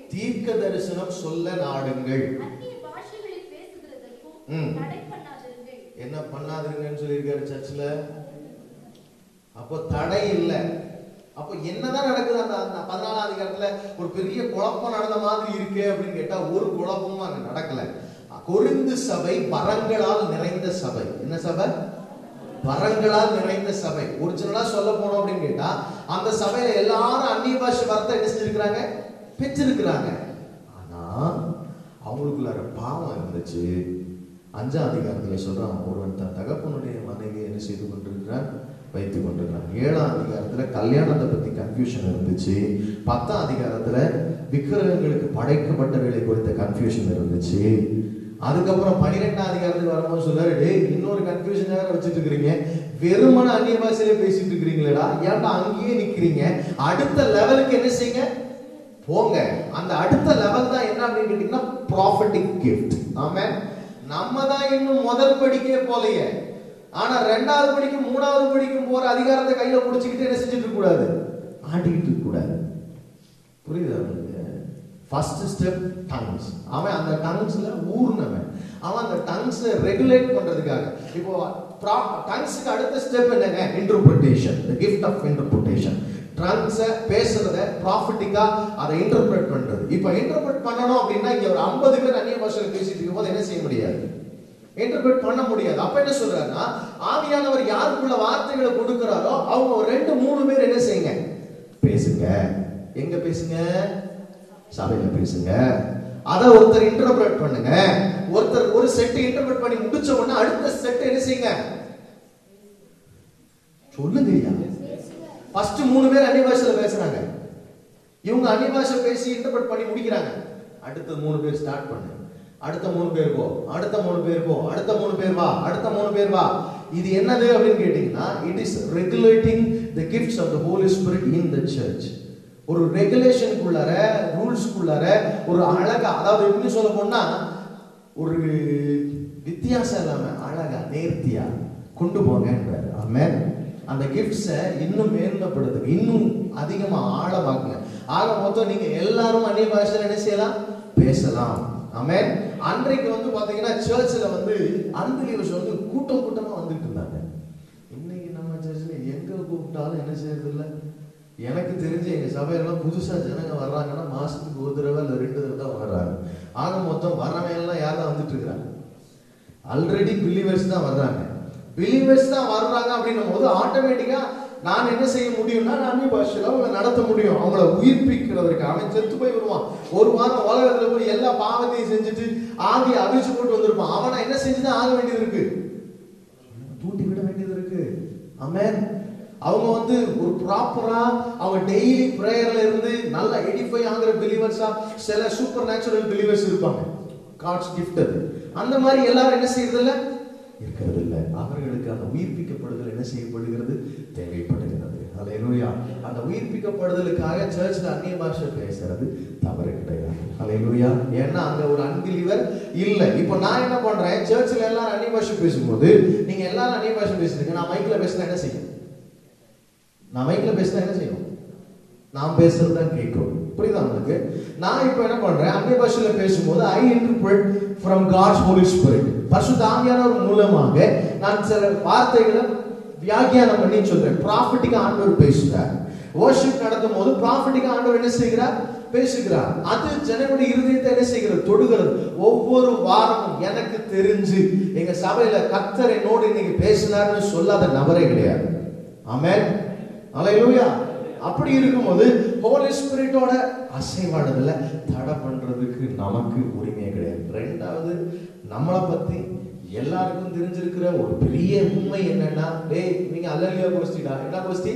தீர்க்க தரிசனம் சொல்ல நாடுங்கள் அந்நிய பாஷைகளில் பேசுகிறதற்கும் ம். தடை பண்ணாதிருங்கள் என்ன பண்ணாதீங்கன்னு சொல்லியிருக்காரு சர்ச்சில் அப்போ தடை இல்லை அப்போ என்னதான் நடக்குது அந்த அந்த பதினாலாம் அதிகாரத்துல ஒரு பெரிய குழப்பம் நடந்த மாதிரி இருக்கே அப்படின்னு கேட்டா ஒரு குழப்பமும் அங்க நடக்கல கொரிந்து சபை வரங்களால் நிறைந்த சபை என்ன சபை வரங்களால் நிறைந்த சபை ஒரிஜினலா சொல்ல போனோம் அப்படின்னு கேட்டா அந்த சபையில எல்லாரும் அந்நிய பாஷை வார்த்தை என்ன செஞ்சிருக்கிறாங்க பெற்றிருக்கிறாங்க ஆனா அவங்களுக்குள்ளார பாவம் இருந்துச்சு அஞ்சாம் அதிகாரத்துல சொல்றான் ஒருவன் தன் தகப்பனுடைய மனைவி என்ன செய்து கொண்டிருக்கிறான் வைத்துக் கொண்டிருக்கிறான் ஏழாம் அதிகாரத்துல கல்யாணத்தை பத்தி கன்ஃபியூஷன் இருந்துச்சு பத்தாம் அதிகாரத்துல விக்கிரகங்களுக்கு படைக்கப்பட்டவைகளை குறித்த கன்ஃபியூஷன் இருந்துச்சு அதுக்கப்புறம் பன்னிரெண்டாம் அதிகாரத்துக்கு வரும்போது சொல்றாரு டேய் இன்னொரு கன்ஃபியூஷன் வேற வச்சுட்டு இருக்கிறீங்க வெறுமன அந்நிய பாஷையிலே பேசிட்டு இருக்கிறீங்களேடா ஏன்டா அங்கேயே நிக்கிறீங்க அடுத்த லெவலுக்கு என்ன செய்யுங்க போங்க அந்த அடுத்த லெவல் தான் என்ன அப்படின்னு கேட்டீங்கன்னா ப்ராஃபிட்டிக் கிஃப்ட் ஆமே நம்ம தான் இன்னும் முதல் படிக்கே போலையே ஆனா ரெண்டாவது படிக்கும் மூணாவது படிக்கும் போற அதிகாரத்தை கையில புடிச்சுக்கிட்டு என்ன செஞ்சுட்டு இருக்க கூடாது ஆட்டிக்கிட்டு இருக்க கூடாது புரியுதா உங்களுக்கு ஃபர்ஸ்ட் ஸ்டெப் டங்ஸ் அவன் அந்த டங்ஸ்ல ஊர்னவன் அவன் அந்த டங்ஸ் ரெகுலேட் பண்றதுக்காக இப்போ டங்ஸ்க்கு அடுத்த ஸ்டெப் என்னங்க interpretation the gift of interpretation டங்ஸ பேசுறத ப்ராஃபிட்டிக்கா அதை இன்டர்பிரட் பண்றது இப்போ இன்டர்பிரட் பண்ணணும் அப்படின்னா இங்க ஒரு 50 பேர் அந்நிய பாஷையில் பேசிட்டு இருக்கும்போது என்ன செய்ய முடியாது இன்டர்பிரட் பண்ண முடியாது அப்ப என்ன சொல்றாருன்னா ஆவியானவர் யாருக்குள்ள வார்த்தைகளை கொடுக்கிறாரோ அவங்க ஒரு ரெண்டு மூணு பேர் என்ன செய்யுங்க பேசுங்க எங்க பேசுங்க சபையில பேசுங்க அத ஒருத்தர் இன்டர்பிரட் பண்ணுங்க ஒருத்தர் ஒரு செட் இன்டர்பிரட் பண்ணி முடிச்ச உடனே அடுத்த செட் என்ன செய்யுங்க சொல்லுங்க ஐயா ஃபர்ஸ்ட் மூணு பேர் அந்நிய பாஷையில பேசுறாங்க இவங்க அந்நிய பாஷை பேசி இன்டர்பிரட் பண்ணி முடிக்கிறாங்க அடுத்த மூணு பேர் ஸ்டார்ட் பண்ணு அடுத்த மூணு பேர் போ அடுத்த மூணு பேர் போ அடுத்த மூணு பேர் வா அடுத்த மூணு பேர் வா இது என்னது அப்படின்னு கேட்டீங்கன்னா it is regulating the gifts of the Holy Spirit in the church ஒரு ரெகுலேஷனுக்குள்ளார ரூல்ஸ்க்குள்ளார ஒரு அழகா அதாவது எப்படி சொல்ல போனா ஒரு வித்தியாசம் இல்லாம அழகா நேர்த்தியா கொண்டு போங்கன்றார் ஆமென் அந்த கிஃப்ட்ஸை இன்னும் மேன்மைப்படுத்துங்க இன்னும் அதிகமா ஆழமாக்குங்க ஆக மொத்தம் நீங்க எல்லாரும் அந்நிய பாஷையில என்ன செய்யலாம் பேசலாம் ஆமென் அன்றைக்கு வந்து பாத்தீங்கன்னா சர்ச்சில் வந்து அன்பிலிவர்ஸ் வந்து கூட்டம் கூட்டமா வந்துட்டு இருந்தாங்க இன்னைக்கு நம்ம சர்ச்சில் எங்க கூப்பிட்டாலும் என்ன செய்யறது இல்ல எனக்கு தெரிஞ்சு எங்க சபையெல்லாம் புதுசா ஜனங்க வர்றாங்கன்னா மாசத்துக்கு ஒரு தடவை இல்ல ரெண்டு தடவை தான் வர்றாங்க ஆக மொத்தம் வர்றவங்க எல்லாம் யார் தான் வந்துட்டு இருக்கிறாங்க ஆல்ரெடி பிலீவர்ஸ் தான் வர்றாங்க பிலீவர்ஸ் தான் வர்றாங்க அப்படின்னும் போது ஆட்டோமேட்டிக்கா நான் என்ன செய்ய முடியும்னா நான் அந்நிய பாஷையில அவங்களை நடத்த முடியும் அவங்கள உயிர்ப்பிக்கிறதற்கு அவன் செத்து போய் வருவான் ஒரு வாரம் உலகத்துல போய் எல்லா பாவத்தையும் செஞ்சுட்டு ஆகி அவிச்சு போட்டு வந்திருப்பான் அவனை என்ன செஞ்சுதான் ஆக வேண்டியது இருக்கு தூண்டி விட வேண்டியது இருக்கு ஆமென் அவங்க வந்து ஒரு ப்ராப்பரா அவங்க டெய்லி பிரேயர்ல இருந்து நல்ல எடிஃபை ஆகிற பிலீவர்ஸா சில சூப்பர் நேச்சுரல் பிலீவர்ஸ் இருப்பாங்க காட்ஸ் கிஃப்ட் அது அந்த மாதிரி எல்லாரும் என்ன செய்யறது இல்ல இருக்கிறது இல்ல அவர்களுக்கு அந்த உயிர்ப்பிக்கப்படுதல் என்ன செய்யப்படுகிறது தேவைப்படுகிறது ஹalleluya அந்த உயிர்ப்பிக்கப்படுதலுக்காக சர்ச்ல அந்நிய பாஷை பேசுறது தவறு கிடையாது ஹalleluya ஏன்னா அங்க ஒரு அன்பிலீவர் இல்ல இப்போ நான் என்ன பண்றேன் சர்ச்சில் எல்லாரும் அந்நிய பாஷை பேசும்போது நீங்க எல்லாரும் அந்நிய பாஷை பேசுறீங்க நான் மைக்ல பேசினா என்ன செய்யும் நான் மைக்ல பேசினா என்ன செய்யும் நான் பேசுறது தான் கேட்கும் புரியுதா உங்களுக்கு நான் இப்போ என்ன பண்றேன் அந்நிய பாஷையில பேசும்போது I interpret from God's Holy Spirit பரிசுத்த ஆவியானவர் மூலமாக நான் சில வார்த்தைகளை வியாக்கியானம் பண்ணி சொல்றேன் ப்ராஃபிட்டிக்கு ஆண்டவர் பேசுகிறார் worship நடத்தும் போது ப்ராஃபிட்டிக்கு ஆண்டவர் என்ன செய்கிறார் பேசுகிறார் அது ஜனங்களுடைய இருதயத்தை என்ன செய்கிறது தொடுகிறது ஒவ்வொரு வாரமும் எனக்கு தெரிஞ்சு எங்க சபையில கர்த்தர் என்னோடு இன்னைக்கு பேசினார்னு சொல்லாத நபரே கிடையாது ஆமென் அல்லேலூயா அப்படி இருக்கும்போது ஹோலி ஸ்பிரிட்டோட அசைவாடுதல தடை பண்றதுக்கு நமக்கு உரிமையே கிடையாது ரெண்டாவது நம்மளை பத்தி எல்லாருக்கும் தெரிஞ்சிருக்கிற ஒரு பெரிய உண்மை என்னன்னா டேய் நீங்க அல்லலியா கோஸ்டிடா என்ன கோஸ்டி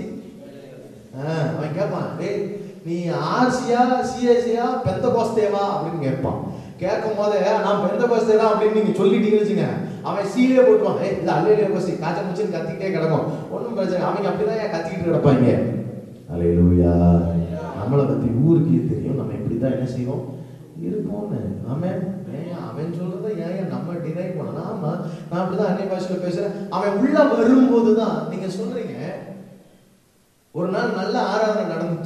அவன் கேட்பான் டேய் நீ ஆர்சியா சிஎஸ்சியா பெந்த கோஸ்தேவா அப்படின்னு கேட்பான் கேட்கும் போது நான் பெந்த கோஸ்தே தான் அப்படின்னு நீங்க சொல்லிட்டீங்கன்னு வச்சுங்க அவன் சீலே போட்டுவான் ஏய் இது அல்லலியா கோஸ்டி காய்ச்ச முச்சுன்னு கத்திக்கிட்டே கிடக்கும் ஒன்றும் பிரச்சனை அவங்க அப்படிதான் ஏன் கத்திக்கிட்டு கிடப்பாங்க அலையலூயா நம்மளை பத்தி ஊருக்கே தெரியும் நம்ம இப்படி தான் என்ன செய்வோம் இருப்போம்னு ஆமென் ஏன் அவன் சொல்றத ஏன் நம்ம டினை பண்ணலாம் ஆமா நான் அப்படிதான் அந்நிய பாஷையில பேசுறேன் அவன் உள்ள வரும்போது தான் நீங்க சொல்றீங்க ஒரு நாள் நல்ல ஆராதனை நடந்துட்டு இருக்கு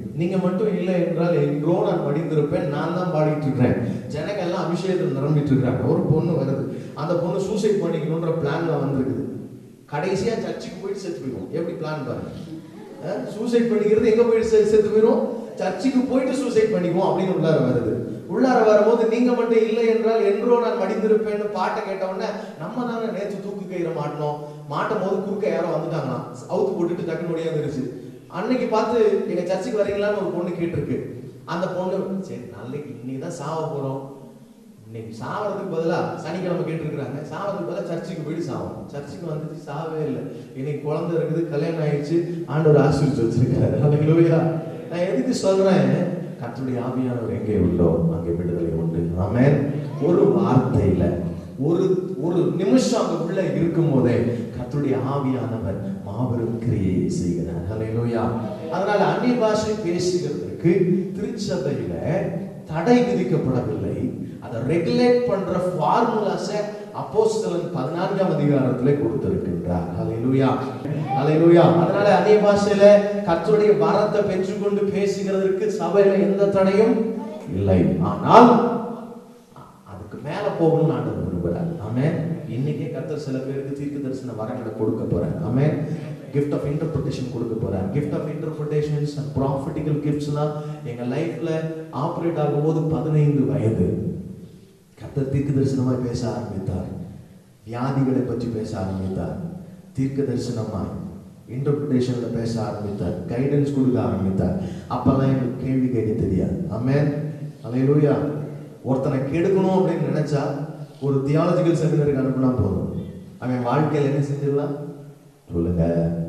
நீங்க மட்டும் இல்லை என்றால் எங்கோ நான் படித்திருப்பேன் நான் தான் பாடிட்டு இருக்கிறேன் ஜனங்க எல்லாம் அபிஷேகத்தில் நிரம்பிட்டு இருக்கிறாங்க ஒரு பொண்ணு வருது அந்த பொண்ணு சூசைட் பண்ணிக்கணுன்ற பிளான்ல வந்திருக்குது கடைசியா சர்ச்சுக்கு போயிட்டு செத்து போயிடும் எப்படி பிளான் பாருங்க சூசைட் பண்ணிக்கிறது எங்க போயிட்டு செ- செத்து போயிடும் சர்ச்சுக்கு போயிட்டு சூசைட் பண்ணிக்குவோம் அப்படின்னு உள்ளார வருது உள்ளார வரும்போது நீங்க மட்டும் இல்லை என்றால் என்றோ நான் மடிந்திருப்பேன்னு பாட்டை கேட்ட உடனே நம்ம தானே நேற்று தூக்கு கயிறை மாட்டினோம் மாட்டும் போது குறுக்க யாரோ வந்துட்டாங்களாம் அவுத்து போட்டுட்டு டக்குன்னு ஒடியாந்துருச்சு அன்னைக்கு பார்த்து எங்க சர்ச்சுக்கு வரீங்களான்னு ஒரு பொண்ணு கேட்டிருக்கு அந்த பொண்ணு சரி நாளைக்கு இன்னைக்கு தான் சாவ போறோம் இன்னைக்கு சாவறதுக்கு பதிலா சனிக்கிழமை கேட்டிருக்கிறாங்க சாவறதுக்கு பதிலா சர்ச்சுக்கு போயிட்டு சாவோம் சர்ச்சுக்கு வந்துட்டு சாவே இல்லை இன்னைக்கு குழந்தை இருக்குது கல்யாணம் ஆயிடுச்சு ஆண்டவர் ஆசீர்வதிச்சு வச்சிருக்காரு ஹalleluya நான் எதுக்கு சொல்றேன் கர்த்தருடைய ஆவியானவர் எங்கே உண்டோ அங்கே விடுதலை உண்டு ஆமென் ஒரு வார்த்தையில ஒரு ஒரு நிமிஷம் அங்க உள்ள இருக்கும் போதே கர்த்தருடைய ஆவியானவர் மாபெரும் கிரியை செய்கிறார் ஹalleluya அதனால அந்நிய பாஷை பேசுகிறதுக்கு திருச்சபையில தடை விதிக்கப்படவில்லை அதை ரெகுலேட் பண்ற ஃபார்முலாஸ அப்போஸ்தலன் பதினான்காம் அதிகாரத்திலே கொடுத்திருக்கின்றார் ஹalleluya ஹalleluya அதனால அதே பாஷையில கர்த்தருடைய வரத்தை பெற்றுக்கொண்டு பேசுகிறதற்கு சபையில எந்த தடையும் இல்லை ஆனால் அதுக்கு மேல போகணும்னு ஆண்டவர் விரும்புறார் ஆமென் இன்னைக்கே கர்த்தர் சில பேருக்கு தீர்க்க தரிசன வரங்களை கொடுக்க போறார் ஆமென் gift ஆஃப் இன்டர்பிரிட்டேஷன் கொடுக்க போறார் gift of interpretations and prophetical கிஃப்ட்ஸ்லாம் எங்க லைஃப்ல ஆப்ரேட் ஆகும்போது பதினைந்து வயது கர்த்தர் தீர்க்க தரிசனமாய் பேச ஆரம்பித்தார் வியாதிகளை பற்றி பேச ஆரம்பித்தார் தீர்க்க தரிசனமாய் இன்டர்பிரிட்டேஷன்ல பேச ஆரம்பித்தார் கைடன்ஸ் கொடுக்க ஆரம்பித்தார் அப்பெல்லாம் எனக்கு கேள்வி கேட்க தெரியாது ஆமென் அல்லேலூயா ஒருத்தனை கெடுக்கணும் அப்படின்னு நினைச்சா ஒரு தியாலஜிக்கல் செமினருக்கு அனுப்புனா போதும் அவன் வாழ்க்கையில என்ன செஞ்சிடலாம் சொல்லுங்க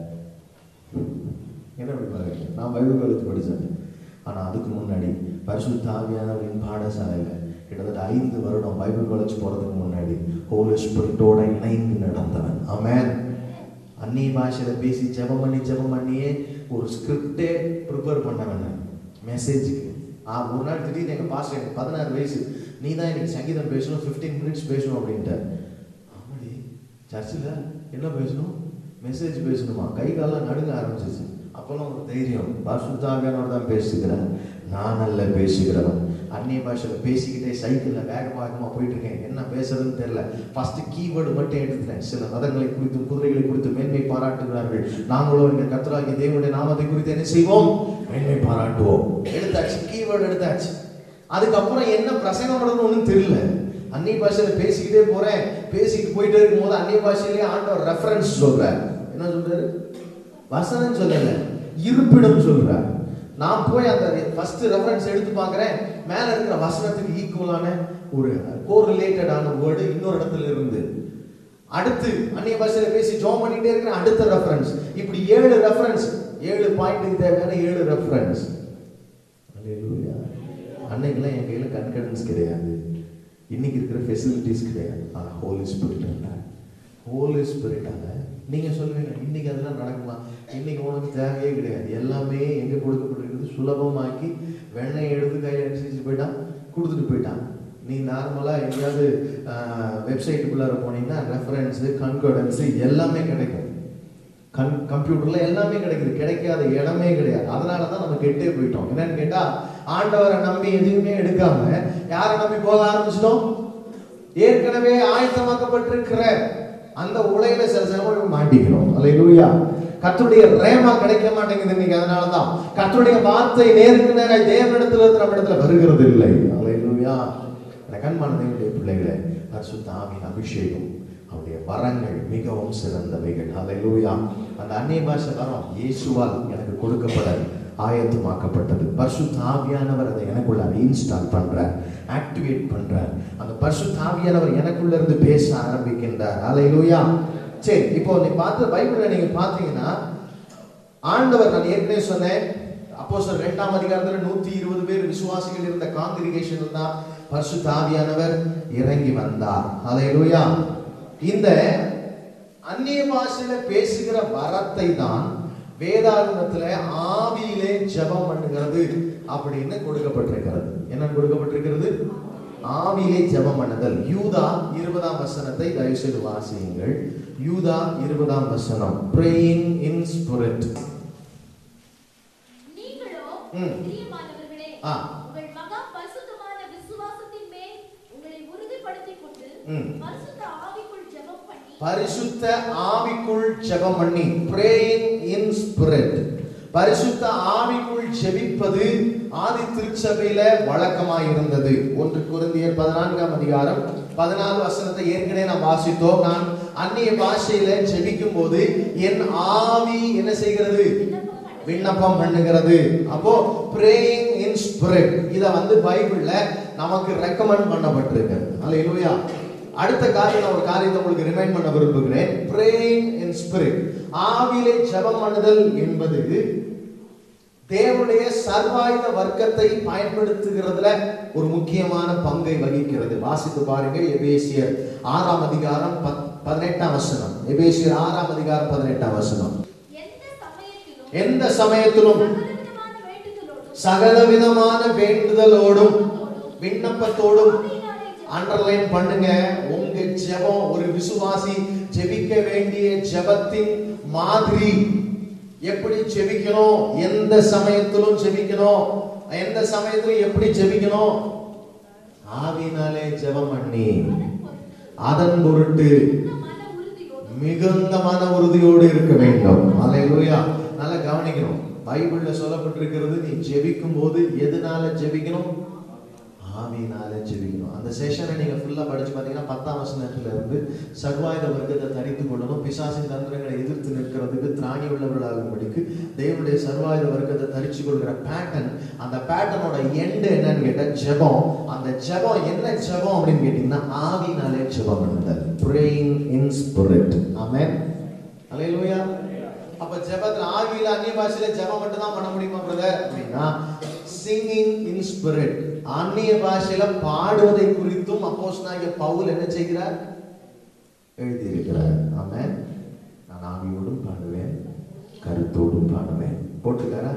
என்ன அப்படி பாருங்க நான் பைபிள் காலேஜ் படித்தேன் ஆனா அதுக்கு முன்னாடி பரிசுத்த ஆவியானவரின் பாடசாலையில கிட்டத்தட்ட ஐந்து வருடம் பைபிள் காலேஜ் போறதுக்கு முன்னாடி ஹோலி ஸ்பிரிட்டோட இணைந்து நடந்தவன் ஆமென் அந்நிய பாஷையில பேசி ஜெபம் பண்ணி ஜெபம் பண்ணியே ஒரு ஸ்கிரிப்டே ப்ரிப்பேர் பண்ணவன் மெசேஜுக்கு ஆ ஒரு நாள் திடீர்னு எங்க பாஸ்டர் எனக்கு பதினாறு வயசு நீ தான் எனக்கு சங்கீதம் பேசணும் 15 மினிட்ஸ் பேசணும் அப்படின்ட்டு ஆமாடி சர்ச்சில் என்ன பேசணும் மெசேஜ் பேசணுமா கை காலெல்லாம் நடுங்க ஆரம்பிச்சிச்சு அப்போல்லாம் ஒரு தைரியம் பரிசுத்தாவியானோட தான் பேசுகிறேன் நான் அல்ல பேசுகிறவன் அந்நிய பாஷையில் பேசிக்கிட்டே சைக்கிளில் வேகமாக வேகமாக போயிட்டு இருக்கேன் என்ன பேசுறதுன்னு தெரியல ஃபர்ஸ்ட் கீவேர்டு மட்டும் எடுத்துட்டேன் சில மதங்களை குறித்தும் குதிரைகளை குறித்து மேன்மை பாராட்டுகிறார்கள் நாங்களும் இந்த கத்தராகிய தேவனுடைய நாமத்தை குறித்து என்ன செய்வோம் மேன்மை பாராட்டுவோம் எடுத்தாச்சு கீவேர்டு எடுத்தாச்சு அதுக்கப்புறம் என்ன பிரசங்கம் பண்ணணும்னு ஒன்றும் தெரியல அந்நிய பாஷையில பேசிக்கிட்டே போறேன் பேசிட்டு போயிட்டே இருக்கும்போது அந்நிய பாஷையிலேயே ஆண்டவர் ரெஃபரன்ஸ் சொல்றார் என்ன சொல்றாரு வசனம் சொல்லல இருப்பிடம் சொல்றார் நான் போய் அந்த ஃபர்ஸ்ட் ரெஃபரன்ஸ் எடுத்து பார்க்கறேன் மேல இருக்கிற வசனத்துக்கு ஈக்குவலான ஒரு கோரிலேட்டடான வேர்டு இன்னொரு இடத்துல இருந்து அடுத்து அந்நிய பாஷையில பேசி ஜோம் பண்ணிட்டே இருக்கிற அடுத்த ரெஃபரன்ஸ் இப்படி ஏழு ரெஃபரன்ஸ் ஏழு பாயிண்ட்டுக்கு தேவையான ஏழு ரெஃபரன்ஸ் அன்னைக்கெல்லாம் என் கையில கன்கடன்ஸ் கிடையாது இன்னைக்கு இருக்கிற ஃபெசிலிட்டிஸ் கிடையாது ஆனா ஹோலி ஸ்பிரிட் ஹோலி ஸ்பிரிட்டால நீங்க சொல்லுவீங்க இன்னைக்கு அதெல்லாம் நடக்குமா இன்னைக்கு உனக்கு தேவையே கிடையாது எல்லாமே எங்க கொடுக்கப்பட்டிருக்குது சுலபமாக்கி வெண்ணெய் எடுத்து கையில் அனுசரிச்சு போயிட்டான் கொடுத்துட்டு போயிட்டான் நீ நார்மலா எங்கேயாவது வெப்சைட்டுக்குள்ளார போனீங்கன்னா ரெஃபரன்ஸு கன்கோடன்ஸு எல்லாமே கிடைக்கும் கன் கம்ப்யூட்டர்ல எல்லாமே கிடைக்குது கிடைக்காத இடமே கிடையாது அதனால தான் நம்ம கெட்டே போயிட்டோம் என்னன்னு கேட்டா ஆண்டவரை நம்பி எதுவுமே எடுக்காம யாரை நம்பி போக ஆரம்பிச்சிட்டோம் ஏற்கனவே ஆயத்தமாக்கப்பட்டிருக்கிற அந்த உலையில சில சமயம் மாட்டிக்கிறோம் அல்லேலூயா கர்த்தருடைய ரேமா கிடைக்க மாட்டேங்குது இன்னைக்கு அதனால தான் கர்த்தருடைய வார்த்தை நேருக்கு நேராக தேவனிடத்துல இருந்து நம்ம இடத்துல வருகிறது இல்லை அல்லேலூயா எனக்கு அன்பான தேவனுடைய பிள்ளைகளே பரிசுத்த ஆவியின் அபிஷேகம் அவருடைய வரங்கள் மிகவும் சிறந்தவைகள் அல்லேலூயா அந்த அந்நிய பாஷை வரம் இயேசுவால் எனக்கு கொடுக்கப்பட ஆயத்தமாக்கப்பட்டது பரிசுத்த ஆவியானவர் அதை எனக்குள்ள இன்ஸ்டால் பண்றார் ஆக்டிவேட் பண்றார் அந்த பரிசுத்த ஆவியானவர் எனக்குள்ள இருந்து பேச ஆரம்பிக்கின்றார் அல்லேலூயா சரி இப்போ நீ பார்த்து பைபிள்ல நீங்க பார்த்தீங்கன்னா ஆண்டவர் நான் ஏற்கனவே சொன்னேன் அப்போ சார் ரெண்டாம் அதிகாரத்துல நூத்தி இருபது பேர் விசுவாசிகள் இருந்த காங்கிரிகேஷன் தான் பரிசுத்த ஆவியானவர் இறங்கி வந்தார் அல்லேலூயா இந்த அந்நிய பாஷையில பேசுகிற வரத்தை தான் வேதாகமத்துல ஆவியிலே ஜெபம் பண்ணுகிறது அப்படின்னு கொடுக்கப்பட்டிருக்கிறது என்ன கொடுக்கப்பட்டிருக்கிறது ஆவியிலே ஜெபம் பண்ணுதல் யூதா இருபதாம் வசனத்தை தயவு செய்து வாசியுங்கள் யூதா இருபதாம் வசனம் praying in spirit நீங்களோ ம். பிரியமானவர்களே ஆ. உங்கள் மகா பரிசுத்தமான விசுவாசத்தின் மேல் உங்களை உறுதிப்படுத்திக் கொண்டு ம். பரிசுத்த ஆவிக்குள் ஜெபம் பண்ணி பரிசுத்த ஆவிக்குள் ஜெபம் பண்ணி praying in spirit பரிசுத்த ஆவிக்குள் ஜெபிப்பது ஆதி திருச்சபையில வழக்கமாய் இருந்தது ஒன்று குருந்தியர் பதினான்காம் அதிகாரம் பதினாலு வசனத்தை ஏற்கனவே நான் வாசித்தோம் நான் அந்நிய பாஷையில ஜெபிக்கும் போது என் ஆவி என்ன செய்கிறது விண்ணப்பம் பண்ணுகிறது அப்போ praying in spirit இத வந்து பைபிள்ல நமக்கு ரெக்கமெண்ட் பண்ணப்பட்டிருக்கு அல்லேலூயா அடுத்த காரியம் நான் ஒரு காரியத்தை உங்களுக்கு ரிமைண்ட் பண்ண விரும்புகிறேன் praying in spirit ஆவியிலே ஜெபம் பண்ணுதல் என்பது தேவனுடைய சர்வாயுத வர்க்கத்தை பயன்படுத்துகிறதுல ஒரு முக்கியமான பங்கை வகிக்கிறது வாசித்து பாருங்க எபேசியர் ஆறாம் அதிகாரம் பத்- பதினெட்டாம் வசனம் எபேசியர் ஆறாம் அதிகாரம் பதினெட்டாம் வசனம் எந்த சமயத்திலும் எந்த சமயத்திலும் சகலவிதமான வேண்டுதலோடும் சகலவிதமான வேண்டுதலோடும் விண்ணப்பத்தோடும் ஆவியினாலே ஜெபம் அண்டர்லைன் பண்ணுங்க உங்க ஜெபம் ஒரு விசுவாசி ஜெபிக்க வேண்டிய ஜெபத்தின் மாதிரி எப்படி ஜெபிக்கணும் எந்த சமயத்திலும் ஜெபிக்கணும் எந்த சமயத்திலும் எப்படி ஜெபிக்கணும் ஆவினாலே ஜெபம் பண்ணி அதன் பொருட்டு இந்த மன உறுதியோடும் மிகுந்த மன உறுதியோடு இருக்க வேண்டும் அல்லேலூயா நல்லா கவனிக்கணும் பைபிள்ல சொல்லப்பட்டிருக்கிறது நீ ஜெபிக்கும் போது எதனால ஜெபிக்கணும் ஆவியினால ஜெபிக்கணும் அந்த செஷனை நீங்க ஃபுல்லா படிச்சு பார்த்தீங்கன்னா பத்தாம் வசனத்துல இருந்து சர்வாயுத வர்க்கத்தை தரித்து கொள்ளணும் பிசாசின் தந்திரங்களை எதிர்த்து நிற்கிறதுக்கு திராணி உள்ளவர்களாகும்படிக்கு தேவனுடைய சர்வாயுத வர்க்கத்தை தரிச்சு கொள்கிற பேட்டர்ன் அந்த பேட்டர்னோட எண்டு என்னன்னு கேட்டா ஜெபம் அந்த ஜெபம் என்ன ஜெபம் அப்படின்னு கேட்டீங்கன்னா ஆவினாலே ஜெபம் பண்ணுதல் praying in spirit ஆமென் அல்லேலூயா அப்ப ஜெபத்துல ஆவியில அந்நிய பாஷையில ஜெபம் மட்டும் தான் பண்ண முடியுமா பிரதர் அப்படின்னா சிங்கிங் இன் ஸ்பிரிட் அந்நிய பாஷையில பாடுவதை குறித்தும் அப்போஸ்தலனாகிய பவுல் என்ன செய்கிறார் எழுதியிருக்கிறார் ஆமென் நான் ஆவியோடும் பாடுவேன் கருத்தோடும் பாடுவேன் போட்டிருக்காரா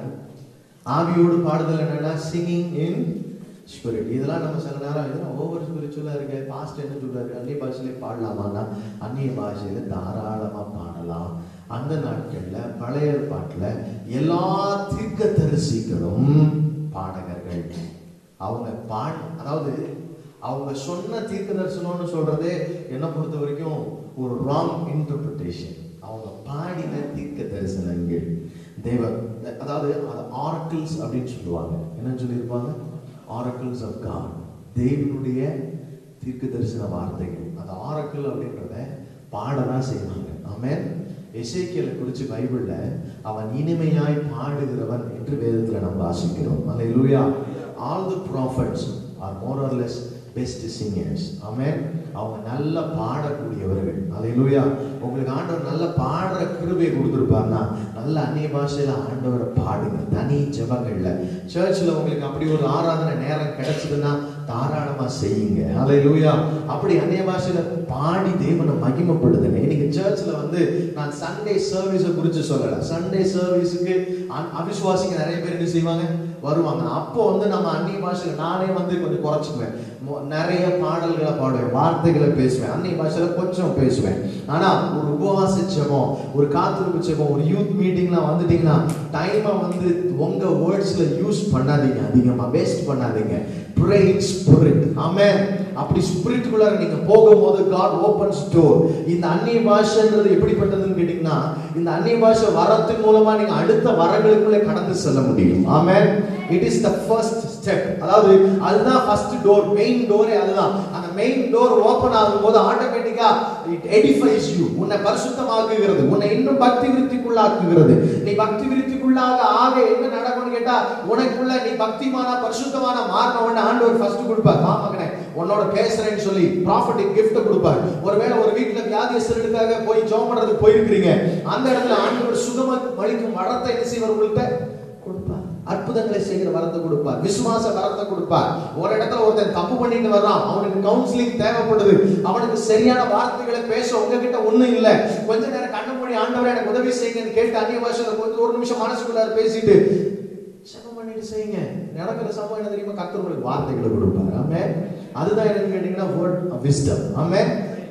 ஆவியோடு பாடுதல் என்னன்னா சிங்கிங் இன் ஸ்பிரிட் இதெல்லாம் நம்ம சில நேரம் இதெல்லாம் ஓவர் ஸ்பிரிச்சுவலா இருக்கு பாஸ்ட் என்ன சொல்றாரு அந்நிய பாஷையிலே பாடலாமான்னா அந்நிய பாஷையில தாராளமா பாடலாம் அந்த நாட்கள்ல பழைய பாட்டுல எல்லா தீர்க்கதரிசிகளும் பாடகர்கள் அவங்க பாட் அதாவது அவங்க சொன்ன தீர்க்க தரிசனம்னு சொல்றதே என்ன பொறுத்த வரைக்கும் ஒரு ராங் இன்டர்பிரிட்டேஷன் அவங்க பாடின தீர்க்க தரிசனங்கள் தேவ அதாவது அது ஆரக்கிள்ஸ் அப்படின்னு சொல்லுவாங்க என்ன சொல்லியிருப்பாங்க ஆரக்கிள்ஸ் ஆஃப் காட் தேவனுடைய தீர்க்க தரிசன வார்த்தைகள் அந்த ஆரக்கிள் அப்படின்றத பாடதான் செய்வாங்க ஆமென் எசேக்கியலை குறித்து பைபிள்ல அவன் இனிமையாய் பாடுகிறவன் என்று வேதத்துல நம்ம வாசிக்கிறோம் அல்லேலூயா all the prophets are more or less best singers ஆமென் அவங்க நல்ல பாடக்கூடியவர்கள் அல்லேலூயா உங்களுக்கு ஆண்டவர் நல்ல பாடுற கிருபையை கொடுத்துருப்பாருன்னா நல்ல அந்நிய பாஷையில ஆண்டவரை பாடுங்க தனி ஜெபங்கள்ல சர்ச்சில் உங்களுக்கு அப்படி ஒரு ஆராதனை நேரம் கிடைச்சதுன்னா தாராளமா செய்யுங்க அல்லேலூயா அப்படி அந்நிய பாஷையில பாடி தேவனை மகிமைப்படுதுங்க இன்னைக்கு சர்ச்சில் வந்து நான் சண்டே சர்வீஸை குறித்து சொல்லல சண்டே சர்வீஸுக்கு அவிசுவாசிங்க நிறைய பேர் என்ன செய்வாங்க வருவாங்க அப்போ வந்து நம்ம அந்நிய பாஷையில நானே வந்து கொஞ்சம் குறைச்சிக்குவேன் மொ- நிறைய பாடல்களை பாடுவேன் வார்த்தைகளை பேசுவேன் அந்நிய பாஷையில கொஞ்சம் பேசுவேன் ஆனா ஒரு உபவாச ஜெபம் ஒரு காத்திருப்பு ஜெபம் ஒரு யூத் மீட்டிங்லாம் வந்துட்டீங்கன்னா டைமை வந்து உங்க வேர்ட்ஸ்ல யூஸ் பண்ணாதீங்க அதிகமா வேஸ்ட் பண்ணாதீங்க pray in spirit ஆமென் அப்படி ஸ்பிரிட்டுக்குள்ள நீங்க போகும்போது காட் ஓபன்ஸ் டோர் இந்த அந்நிய பாஷைன்றது எப்படிப்பட்டதுன்னு கேட்டீங்கன்னா இந்த அந்நிய பாஷை வரத்தின் மூலமா நீங்க அடுத்த வரங்களுக்குள்ள கடந்து செல்ல முடியும் ஆமென் it is the first step அதாவது அதுதான் ஃபர்ஸ்ட் டோர் மெயின் டோரே அதுதான் அந்த மெயின் டோர் ஓபன் ஆகும்போது ஆட்டோமேட்டிக்கா இட் எடிஃபைஸ் யூ உன்னை பரிசுத்தமாக்குகிறது உன்னை இன்னும் பக்தி விருத்திக்குள்ளாக்குகிறது நீ பக்தி விருத்திக்குள்ளாக ஆக என்ன நடக்கும்னு கேட்டா உனக்குள்ள நீ பக்திமான பரிசுத்தமான மாறின உடனே ஆண்டவர் ஃபர்ஸ்ட் கொடுப்பார் வா மகனே உன்னோட பேசுறேன்னு சொல்லி ப்ராஃபிட்டிக் gift கொடுப்பார் ஒருவேளை ஒரு வீட்டுல வியாதியஸ்தர்களுக்காக போய் ஜெபம் பண்றதுக்கு போயிருக்கிறீங்க அந்த இடத்துல ஆண்டவர் சுகமா வலிக்கும் வரத்தை என்ன செய்வார் உங்கள்கிட்ட கொடுப்பார் அற்புதங்களை செய்கிற வரத்தை கொடுப்பார் விசுவாச வரத்தை கொடுப்பார் ஒரு இடத்துல ஒருத்தன் தப்பு பண்ணிட்டு வர்றான் அவனுக்கு கவுன்சிலிங் தேவைப்படுது அவனுக்கு சரியான வார்த்தைகளை பேச உங்ககிட்ட ஒண்ணும் இல்ல கொஞ்ச நேரம் கண்ணு மூடி ஆண்டவரே எனக்கு உதவி செய்யுங்கன்னு கேட்டு அந்நிய பாஷையில கொஞ்சம் ஒரு நிமிஷம் மனசுக்குள்ளார பேசிட்டு ஜெபம் பண்ணிட்டு செய்யுங்க நடக்கிற சம்பவம் என்ன தெரியுமா கர்த்தர் உங்களுக்கு வார்த்தைகளை கொடுப்பார் ஆமே அதுதான் என்னன்னு கேட்டீங்கன்னா வேர்ட் ஆஃப் விஸ்டம் ஆமே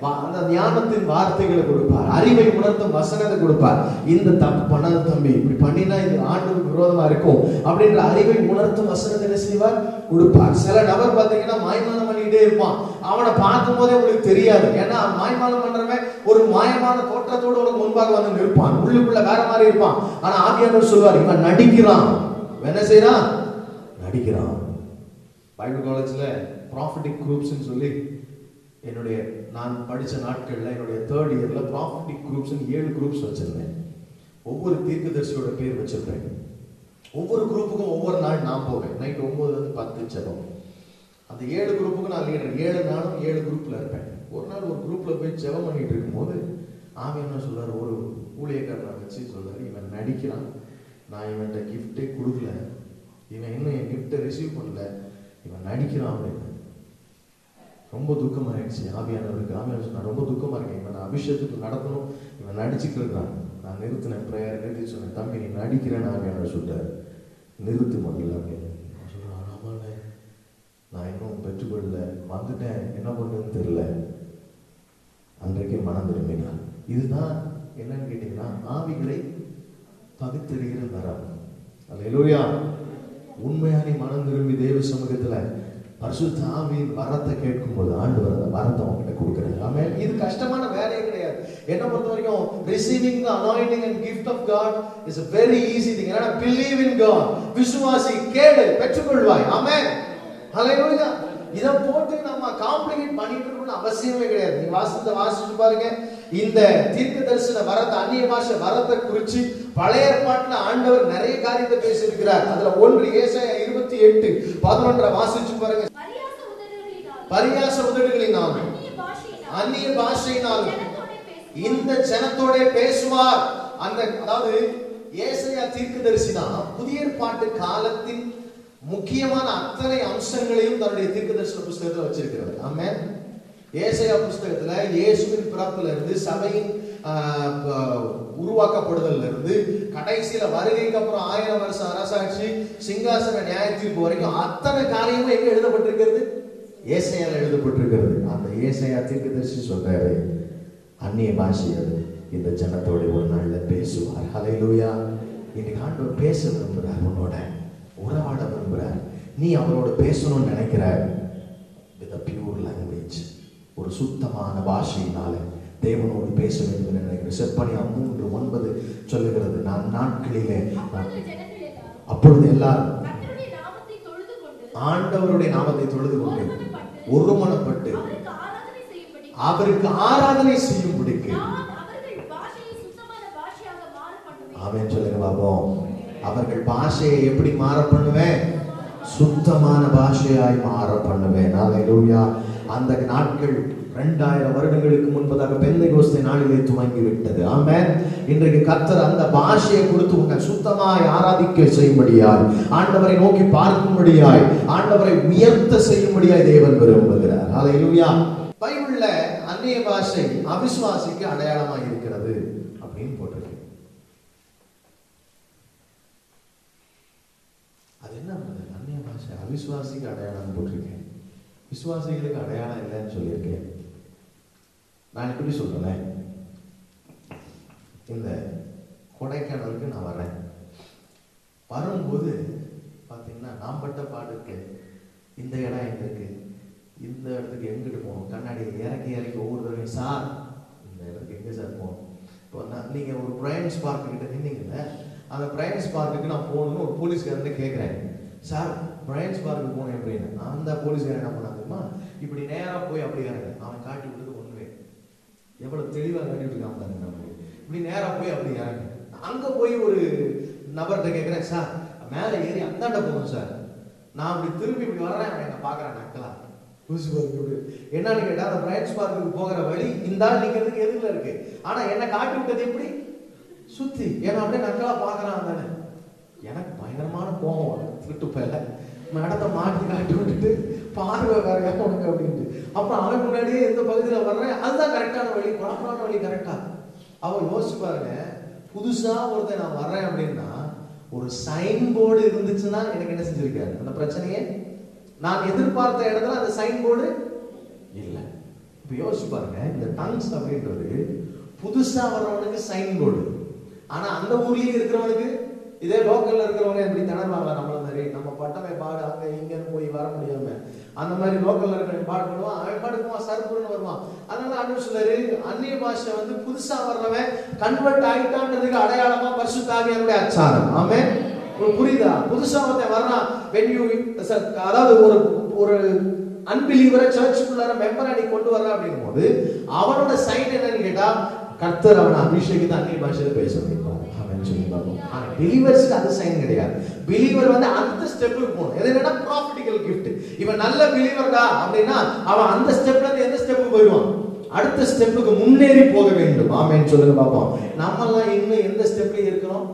வா- அந்த ஞானத்தின் வார்த்தைகளை கொடுப்பார் அறிவை உணர்த்தும் வசனத்தை கொடுப்பார் இந்த தப்பு பண்ணாத தம்பி இப்படி பண்ணினா இது ஆண்டுக்கு விரோதமா இருக்கும் அப்படின்ற அறிவை உணர்த்தும் வசனத்தை என்ன செய்வார் கொடுப்பார் சில நபர் பார்த்தீங்கன்னா மாய்மானம் பண்ணிக்கிட்டே இருப்பான் அவனை பார்க்கும் போதே உங்களுக்கு தெரியாது ஏன்னா அவன் மாய்மானம் பண்றவன் ஒரு மாயமான தோற்றத்தோடு உனக்கு முன்பாக வந்து நிற்பான் உள்ளுக்குள்ள வேற மாதிரி இருப்பான் ஆனா ஆவியானவர் சொல்வார் இவன் நடிக்கிறான் இவன் என்ன செய்யறான் நடிக்கிறான் பைபிள் காலேஜ்ல ப்ராஃபிட்டிக் குரூப்ஸ்னு சொல்லி என்னுடைய நான் படிச்ச நாட்கள்ல என்னுடைய தேர்ட் இயர்ல ப்ராஃபிட்டிக் குரூப்ஸ் ஏழு குரூப்ஸ் வச்சிருந்தேன் ஒவ்வொரு தீர்க்கதரிசியோட பேர் வச்சிருப்பேன் ஒவ்வொரு குரூப்புக்கும் ஒவ்வொரு நாள் நான் போவேன் நைட் ஒன்பதுல இருந்து பத்து ஜெபம் அந்த ஏழு குரூப்புக்கும் நான் லீடர் ஏழு நாளும் ஏழு குரூப்ல இருப்பேன் ஒரு நாள் ஒரு குரூப்ல போய் ஜெபம் பண்ணிட்டு இருக்கும்போது ஆவி என்ன சொல்றாரு ஒரு ஊழியக்காரனை வச்சு சொல்றாரு இவன் நடிக்கிறான் நான் இவன்கிட்ட கிஃப்டே கொடுக்கல இவன் இன்னும் என் கிஃப்டை ரிசீவ் பண்ணல இவன் நடிக்கிறான் அப்படின்னு ரொம்ப துக்கமாயிடுச்சு ஆவியானவருக்கு ஆவியானவர் சொன்னா ரொம்ப துக்கமா இருக்கேன் இவன் நான் அபிஷேகத்துக்கு நடத்தணும் இவன் நடிச்சுட்டு இருக்கிறான் நான் நிறுத்தினேன் ப்ரேயர் நிறுத்தி சொன்னேன் தம்பி நீ நடிக்கிறேன்னு ஆவியானவர் சொல்லிட்டாரு நிறுத்து முதல்ல அப்படின்னு நான் சொல்றேன் ஆமாண்ணே நான் இன்னும் பெற்றுக்கொள்ளல வந்துட்டேன் என்ன பண்றதுன்னு தெரியல அன்றைக்கே மனம் திரும்பினான் இதுதான் என்னன்னு கேட்டீங்கன்னா ஆவிகளை பகுத்தறிகிற வரம் அல்லேலூயா உண்மையா நீ மனம் திரும்பி தேவ சமூகத்துல பரிசுத்த ஆவியின் வரத்தை கேட்கும்போது ஆண்டவர் அந்த வரத்தை உங்ககிட்ட கொடுக்குறாரு ஆமென் இது கஷ்டமான வேலையே கிடையாது என்ன பொறுத்த வரைக்கும் receiving the anointing and gift of God is a very easy thing ஏன்னா பிலீவ் இன் காட் விசுவாசி கேளு பெற்றுக்கொள்வாய் ஆமென் ஹalleluya இத போட்டு நம்ம காம்ப்ளிகேட் பண்ணிட்டு இருக்கணும்னு அவசியமே கிடையாது நீ வாசித்த வாசிச்சு பாருங்க இந்த தீர்க்க தரிசன வரத்தை அந்நிய பாஷை வரத்தை குறிச்சு பழைய ஏற்பாட்டுல ஆண்டவர் நிறைய காரியத்தை பேசியிருக்கிறார் அதுல ஒன்று ஏசாயா இருபத்தி எட்டு பதினொன்றை வாசிச்சு பாருங்க பரியாச உதடுகளினாலும் பரியாச உதடுகளினாலும் அந்நிய பாஷையினாலும் அந்நிய பாஷையினாலும் ஜனத்தோடே பேசுவார். இந்த ஜனத்தோட பேசுவார் அந்த அதாவது ஏசாயா தீர்க்கதரிசினா புதிய ஏற்பாட்டு காலத்தின் முக்கியமான அத்தனை அம்சங்களையும் தன்னுடைய தீர்க்கதரிசன புஸ்தகத்துல வச்சிருக்கிறார் ஆமென் ஏசாயா புஸ்தகத்துல இயேசுவின் பிறப்புல இருந்து சபையின் ஆஹ், ப- உருவாக்கப்படுதல்ல இருந்து கடைசியில வருகைக்கு அப்புறம் ஆயிரம் வருஷம் அரசாட்சி சிங்காசன நியாய தீர்ப்பு வரைக்கும் அத்தனை காரியமும் எங்க எழுதப்பட்டிருக்கிறது ஏசாயால எழுதப்பட்டிருக்கிறது அந்த ஏசாயா தீர்க்கதரிசி சொல்றாரு அந்நிய பாஷையோடு இந்த ஜனத்தோட ஒரு நாள்ல பேசுவார் ஹalleluya இன்னைக்கு ஆண்டவர் பேச விரும்புறார் உன்னோட உறவாட விரும்புறார் நீ அவரோட பேசணும்னு நினைக்கிற வித் பியூர் லாங்குவேஜ் ஒரு சுத்தமான பாஷையினால தேவனோடு பேச வேண்டும் என்று நினைக்கிறேன் செப்பனியா மூன்று ஒன்பது சொல்லுகிறது நான் நாட்களிலே நான் அப்பொழுது ஜனங்கள் எல்லாரும் அப்பொழுது எல்லாரும் கர்த்தருடைய நாமத்தை தொழுது கொண்டு ஆண்டவருடைய நாமத்தை தொழுது கொண்டு ஒருமனப்பட்டு ஒருமனப்பட்டு அவருக்கு ஆராதனை செய்யும்படி அவருக்கு ஆராதனை செய்யும்படிக்கு நான் அவர்கள் பாஷையை சுத்தமான பாஷையாக மாற பண்ணுவேன் ஆமென் சொல்லுங்க பாப்போம் அவர்கள் பாஷையை எப்படி மாற பண்ணுவேன் சுத்தமான பாஷையாய் மாற பண்ணுவேன் ஹalleluya அந்த நாட்கள் ரெண்டாயிரம் வருடங்களுக்கு முன்பதாக பெந்தை கோஸ்தை நாளிலே துவங்கி விட்டது ஆமென் இன்றைக்கு கர்த்தர் அந்த பாஷையை கொடுத்து உன்னை சுத்தமாய் ஆராதிக்க செய்யும்படியாய் ஆண்டவரை நோக்கி பார்க்கும்படியாய் ஆண்டவரை உயர்த்த செய்யும்படியாய் தேவன் விரும்புகிறார் ஹalleluya பைபிள்ல அந்நிய பாஷை அவிசுவாசிக்கு அடையாளமா இருக்கிறது அப்படின்னு போட்டிருக்கு அது என்ன பண்ணுது அந்நிய பாஷை அவிசுவாசிக்கு அடையாளம் போட்டிருக்கேன் விசுவாசிகளுக்கு அடையாளம் இல்லைன்னு சொல்லியிருக்கேன் நான் எப்படி சொல்றேன் இந்த கொடைக்கானலுக்கு நான் வரேன் வரும்போது பார்த்தீங்கன்னா நான் பட்ட பாடு இருக்கு இந்த இடம் எங்க இருக்கு இந்த இடத்துக்கு எங்கிட்டு போகணும் கண்ணாடி இறக்கி இறக்கி ஒவ்வொரு தடவையும் சார் இந்த இடத்துக்கு எங்க சார் போகணும் இப்போ நான் நீங்கள் ஒரு பிரைன்ஸ் பார்க் கிட்ட நின்னீங்கல்ல அந்த பிரைன்ஸ் பார்க்குக்கு நான் போகணும்னு ஒரு போலீஸ்காரன் கேட்குறேன் சார் பிரைன்ஸ் பார்க்கு போனேன் அப்படின்னு அந்த போலீஸ்காரன் என்ன பண்ணான் தெரியுமா இப்படி நேரா போய் அப்படி இறங்க அவன் காட்டி விட்டது ஒன்றுவே எவ்வளவு தெளிவா காட்டிட்டு இருக்கான் பாருங்க நமக்கு இப்படி நேரா போய் அப்படி இறங்க அங்க போய் ஒரு நபர்கிட்ட கேட்கிறேன் சார் மேல ஏறி அந்தாண்ட போகணும் சார் நான் அப்படி திரும்பி இப்படி வர்றேன் அவன் என்ன பாக்குறான் நக்கலா புதுசு பாருக்கு இப்படி. என்னன்னு கேட்டா அந்த பிரைன்ஸ் பார்க்குக்கு போகிற வழி இந்த ஆள் நிக்கிறதுக்கு எதுல இருக்கு ஆனா என்ன காட்டி விட்டது எப்படி சுத்தி ஏன்னா அப்படியே நக்கலா பாக்குறான் தானே எனக்கு பயங்கரமான கோபம் வரும் திருட்டு பேல மேடத்தை மாட்டி காட்டி விட்டுட்டு பார்வை வேற உனக்கு அப்படின்ட்டு அப்புறம் அவன் முன்னாடியே எந்த பகுதியில வர்றேன் அதுதான் கரெக்டான வழி குழப்பமான வழி கரெக்டா அவன் யோசிச்சு பாருங்க புதுசா ஒருத்தன் நான் வர்றேன் அப்படின்னா ஒரு சைன் போர்டு இருந்துச்சுன்னா எனக்கு என்ன செஞ்சிருக்காரு அந்த பிரச்சனையே நான் எதிர்பார்த்த இடத்துல அந்த சைன் போர்டு இல்ல இப்ப இப்போ யோசிச்சு பாருங்க இந்த டங்ஸ் அப்படின்றது புதுசா வர்றவனுக்கு சைன் போர்டு ஆனா அந்த ஊர்லயே இருக்கிறவனுக்கு இதே லோக்கல்ல இருக்கிறவங்க எப்படி திணறுவாங்களா நம்மள மாதிரி நம்ம பட்டமே பாடு அங்க இங்கன்னு போய் வர முடியாம அந்த மாதிரி லோக்கல்ல இருக்கிற பாடு பண்ணுவான் அவன் பாடுக்குவான் சர்ப்புன்னு வருவான் அதனால அண்ணன் சொல்றாரு அந்நிய பாஷை வந்து புதுசா வர்றவன் கன்வெர்ட் ஆயிட்டான்றதுக்கு அடையாளமா பரிசுத்தாவியனுடைய அச்சாரம் ஆமே உங்களுக்கு புரியுதா புதுசா ஒருத்தன் வர்றான் when you அதாவது ஒரு ஒரு அன்பிலீவரை சர்ச்சுக்குள்ளார மெம்பரா நீ கொண்டு வர்ற அப்படிங்கும் போது அவனோட சைன் என்னன்னு கேட்டா கர்த்தர் அவனை அபிஷேகித்து அந்நிய பாஷையில பேச வைப்பார் அவன் சொல்லி பார்ப்போம் ஆனா பிலீவர்ஸ்க்கு அது சைன் கிடையாது பிலீவர் வந்து அந்த ஸ்டெப்புக்கு போகணும் எது என்னன்னா ப்ராஃபிட்டிக்கல் கிஃப்ட் இவன் நல்ல பிலீவர்டா அப்படின்னா அவன் அந்த ஸ்டெப்ல இருந்து எந்த ஸ்டெப்புக்கு போயிடுவான் அடுத்த ஸ்டெப்புக்கு முன்னேறி போக வேண்டும் ஆமேன்னு சொல்லுங்க பார்ப்போம் நம்ம எல்லாம் இன்னும் எந்த ஸ்டெப்ல இருக்கிறோம்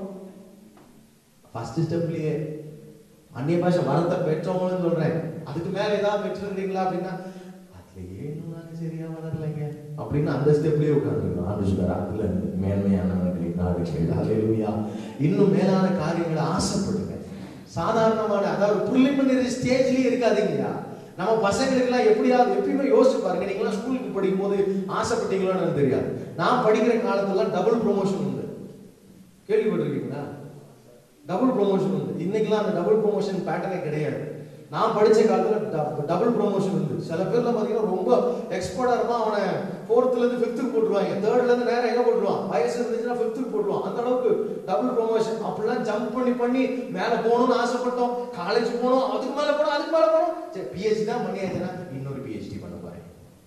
ஃபர்ஸ்ட் ஸ்டெப்லயே அந்நிய பாஷை வரத்தை பெற்றவங்களும் சொல்றேன் அதுக்கு மேல ஏதாவது பெற்றிருந்தீங்களா அப்படின்னா அதுலயே இன்னும் நாங்க சரியா வளரலைங்க அப்படின்னு அந்த ஸ்டெப்லயே உட்காந்துருக்கோம் ஆண்டு அதுல மேன்மையானவர்களை நாடுகள் ஹalleluya இன்னும் மேலான காரியங்களை ஆசைப்படுங்க சாதாரணமான அதாவது ப்ரிலிமினரி ஸ்டேஜ்லயே இருக்காதீங்கயா நம்ம பசங்களுக்கெல்லாம் எப்படியாவது எப்பயுமே யோசிச்சு பாருங்க நீங்களாம் ஸ்கூலுக்கு படிக்கும் போது ஆசைப்பட்டீங்களோன்னு எனக்கு தெரியாது நான் படிக்கிற காலத்துலலாம் டபுள் ப்ரொமோஷன் உண்டு கேள்விப்பட்டிருக்கீங்களா டபுள் ப்ரொமோஷன் உண்டு இன்னைக்கெல்லாம் அந்த டபுள் ப்ரொமோஷன் பேட்டர்னே கிடையாது நான் படிச்ச காலத்துல டபுள் ப்ரொமோஷன் உண்டு சில பேர்லாம் பாத்தீங்கன்னா ரொம்ப எக்ஸ்பர்ட்டா இருப்பான் அவனை ஃபோர்த்ல இருந்து ஃபிஃப்த்துக்கு போட்டுருவாங்க தேர்ட்ல இருந்து நேரம் எங்க போட்டுருவான் வயசு இருந்துச்சுன்னா ஃபிஃப்த்துக்கு போட்டுருவான் அந்த அளவுக்கு டபுள் ப்ரொமோஷன் அப்படிலாம் ஜம்ப் பண்ணி பண்ணி மேல போகணும்னு ஆசைப்பட்டோம் காலேஜ் போகணும் அதுக்கு மேல போகணும் அதுக்கு மேல போகணும் சரி பிஹெச்டி தான் பண்ணியாச்சுன்னா இன்னொரு பிஹெச்டி பண்ண பாருங்க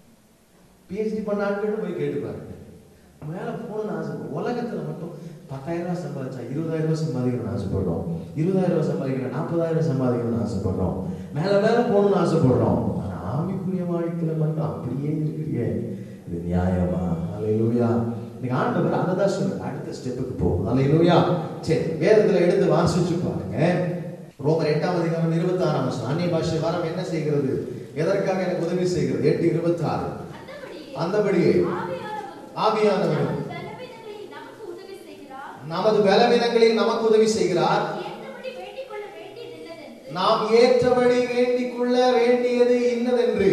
பிஹெச்டி பண்ண ஆட்கள் போய் கேட்டு பாருங்க மேல போகணும்னு ஆசை உலகத்துல மட்டும் பத்தாயிரம் ரூபாய் சம்பாதிச்சா இருபதாயிரம் ரூபாய் சம்பாதிக்கணும்னு ஆசைப்படுறோம் இருபதாயிரம் ரூபாய் சம்பாதிக்கணும் நாற்பதாயிரம் சம்பாதிக்கணும்னு ஆசைப்படுறோம் மேல மேல போகணும்னு ஆசைப்படுறோம் ஆனா ஆவிக்குரிய வாழ்க்கையில மட்டும் அப்படியே இருக்கிறீங்க இது நியாயமா அலையிலூயா நீங்க ஆண்டவர் அதை தான் சொல்லுங்க அடுத்த ஸ்டெப்புக்கு போ அலையிலூயா சரி வேதத்துல எடுத்து வாசிச்சு பாருங்க ரோமர் எட்டாம் அதிகாரம் இருபத்தி ஆறாம் வருஷம் அந்நிய பாஷை வாரம் என்ன செய்கிறது எதற்காக எனக்கு உதவி செய்கிறது எட்டு இருபத்தி ஆறு அந்தபடியே அந்தபடியே ஆவியானவர் ஆவியானவர் நமது பலவீனங்களில் நமக்கு உதவி செய்கிறார் நமது பலவீனங்களில் நமக்கு உதவி செய்கிறார் ஏற்றபடி வேண்டிக் கொள்ள வேண்டியதில்லதென்று நாம் ஏற்றபடி வேண்டிக் கொள்ள வேண்டியது இன்னதென்று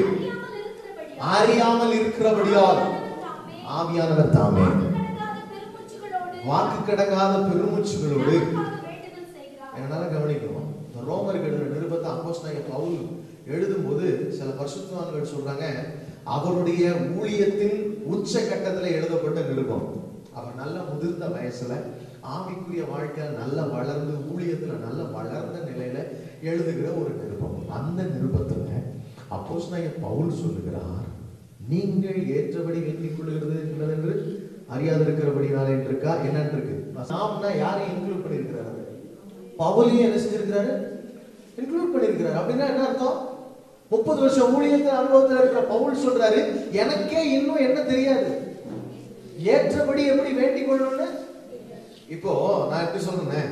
அறியாமல் இருக்கிறபடியால் அறியாமல் இருக்கிறபடியால் ஆவியானவர் தாமே வாக்குக்கடங்காத பெருமூச்சுகளோடு வாக்கு கடங்காத பெருமூச்சுகளோடு நமக்காக வேண்டுதல் செய்கிறார் என்னால கவனிக்கணும் இந்த ரோமருக்கு எழுதின நிருபத்தை அப்போஸ்தலனாகிய பவுல் எழுதும்போது சில பரிசுத்தவான்கள் சொல்றாங்க அவருடைய ஊழியத்தின் உச்ச கட்டத்துல எழுதப்பட்ட நிருபம் அவர் நல்ல முதிர்ந்த வயசுல ஆவிக்குரிய வாழ்க்கையில நல்ல வளர்ந்து ஊழியத்துல நல்ல வளர்ந்த நிலையில எழுதுகிற ஒரு நிருபம் அந்த நிருபத்துல அப்போஸ்தலனாகிய பவுல் சொல்லுகிறார் நீங்கள் ஏற்றபடி வேண்டிக் கொள்கிறது என்னதென்று அறியாதிருக்கிறபடினாலே இருக்கா என்னன்னு இருக்கு நாம்னா யாரையும் இன்க்ளூட் பண்ணியிருக்கிறாரு பவுலையும் என்ன செஞ்சிருக்கிறாரு இன்க்ளூட் பண்ணியிருக்கிறாரு அப்படின்னா என்ன அர்த்தம் முப்பது வருஷம் ஊழியத்தில் அனுபவத்தில் இருக்கிற பவுல் சொல்றாரு எனக்கே இன்னும் என்ன தெரியாது ஏற்றபடி எப்படி வேண்டிக் கொள்ளணும்னு இப்போ நான் எப்படி சொல்றேன்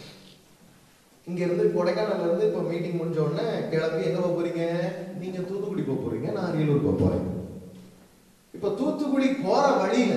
இங்க இருந்து கொடைக்கானல்ல இருந்து இப்போ மீட்டிங் முடிஞ்ச உடனே கிளம்பி எங்க போக போறீங்க நீங்க தூத்துக்குடி போக போறீங்க நான் அரியலூர் போக போறேன் இப்போ தூத்துக்குடி போற வழியில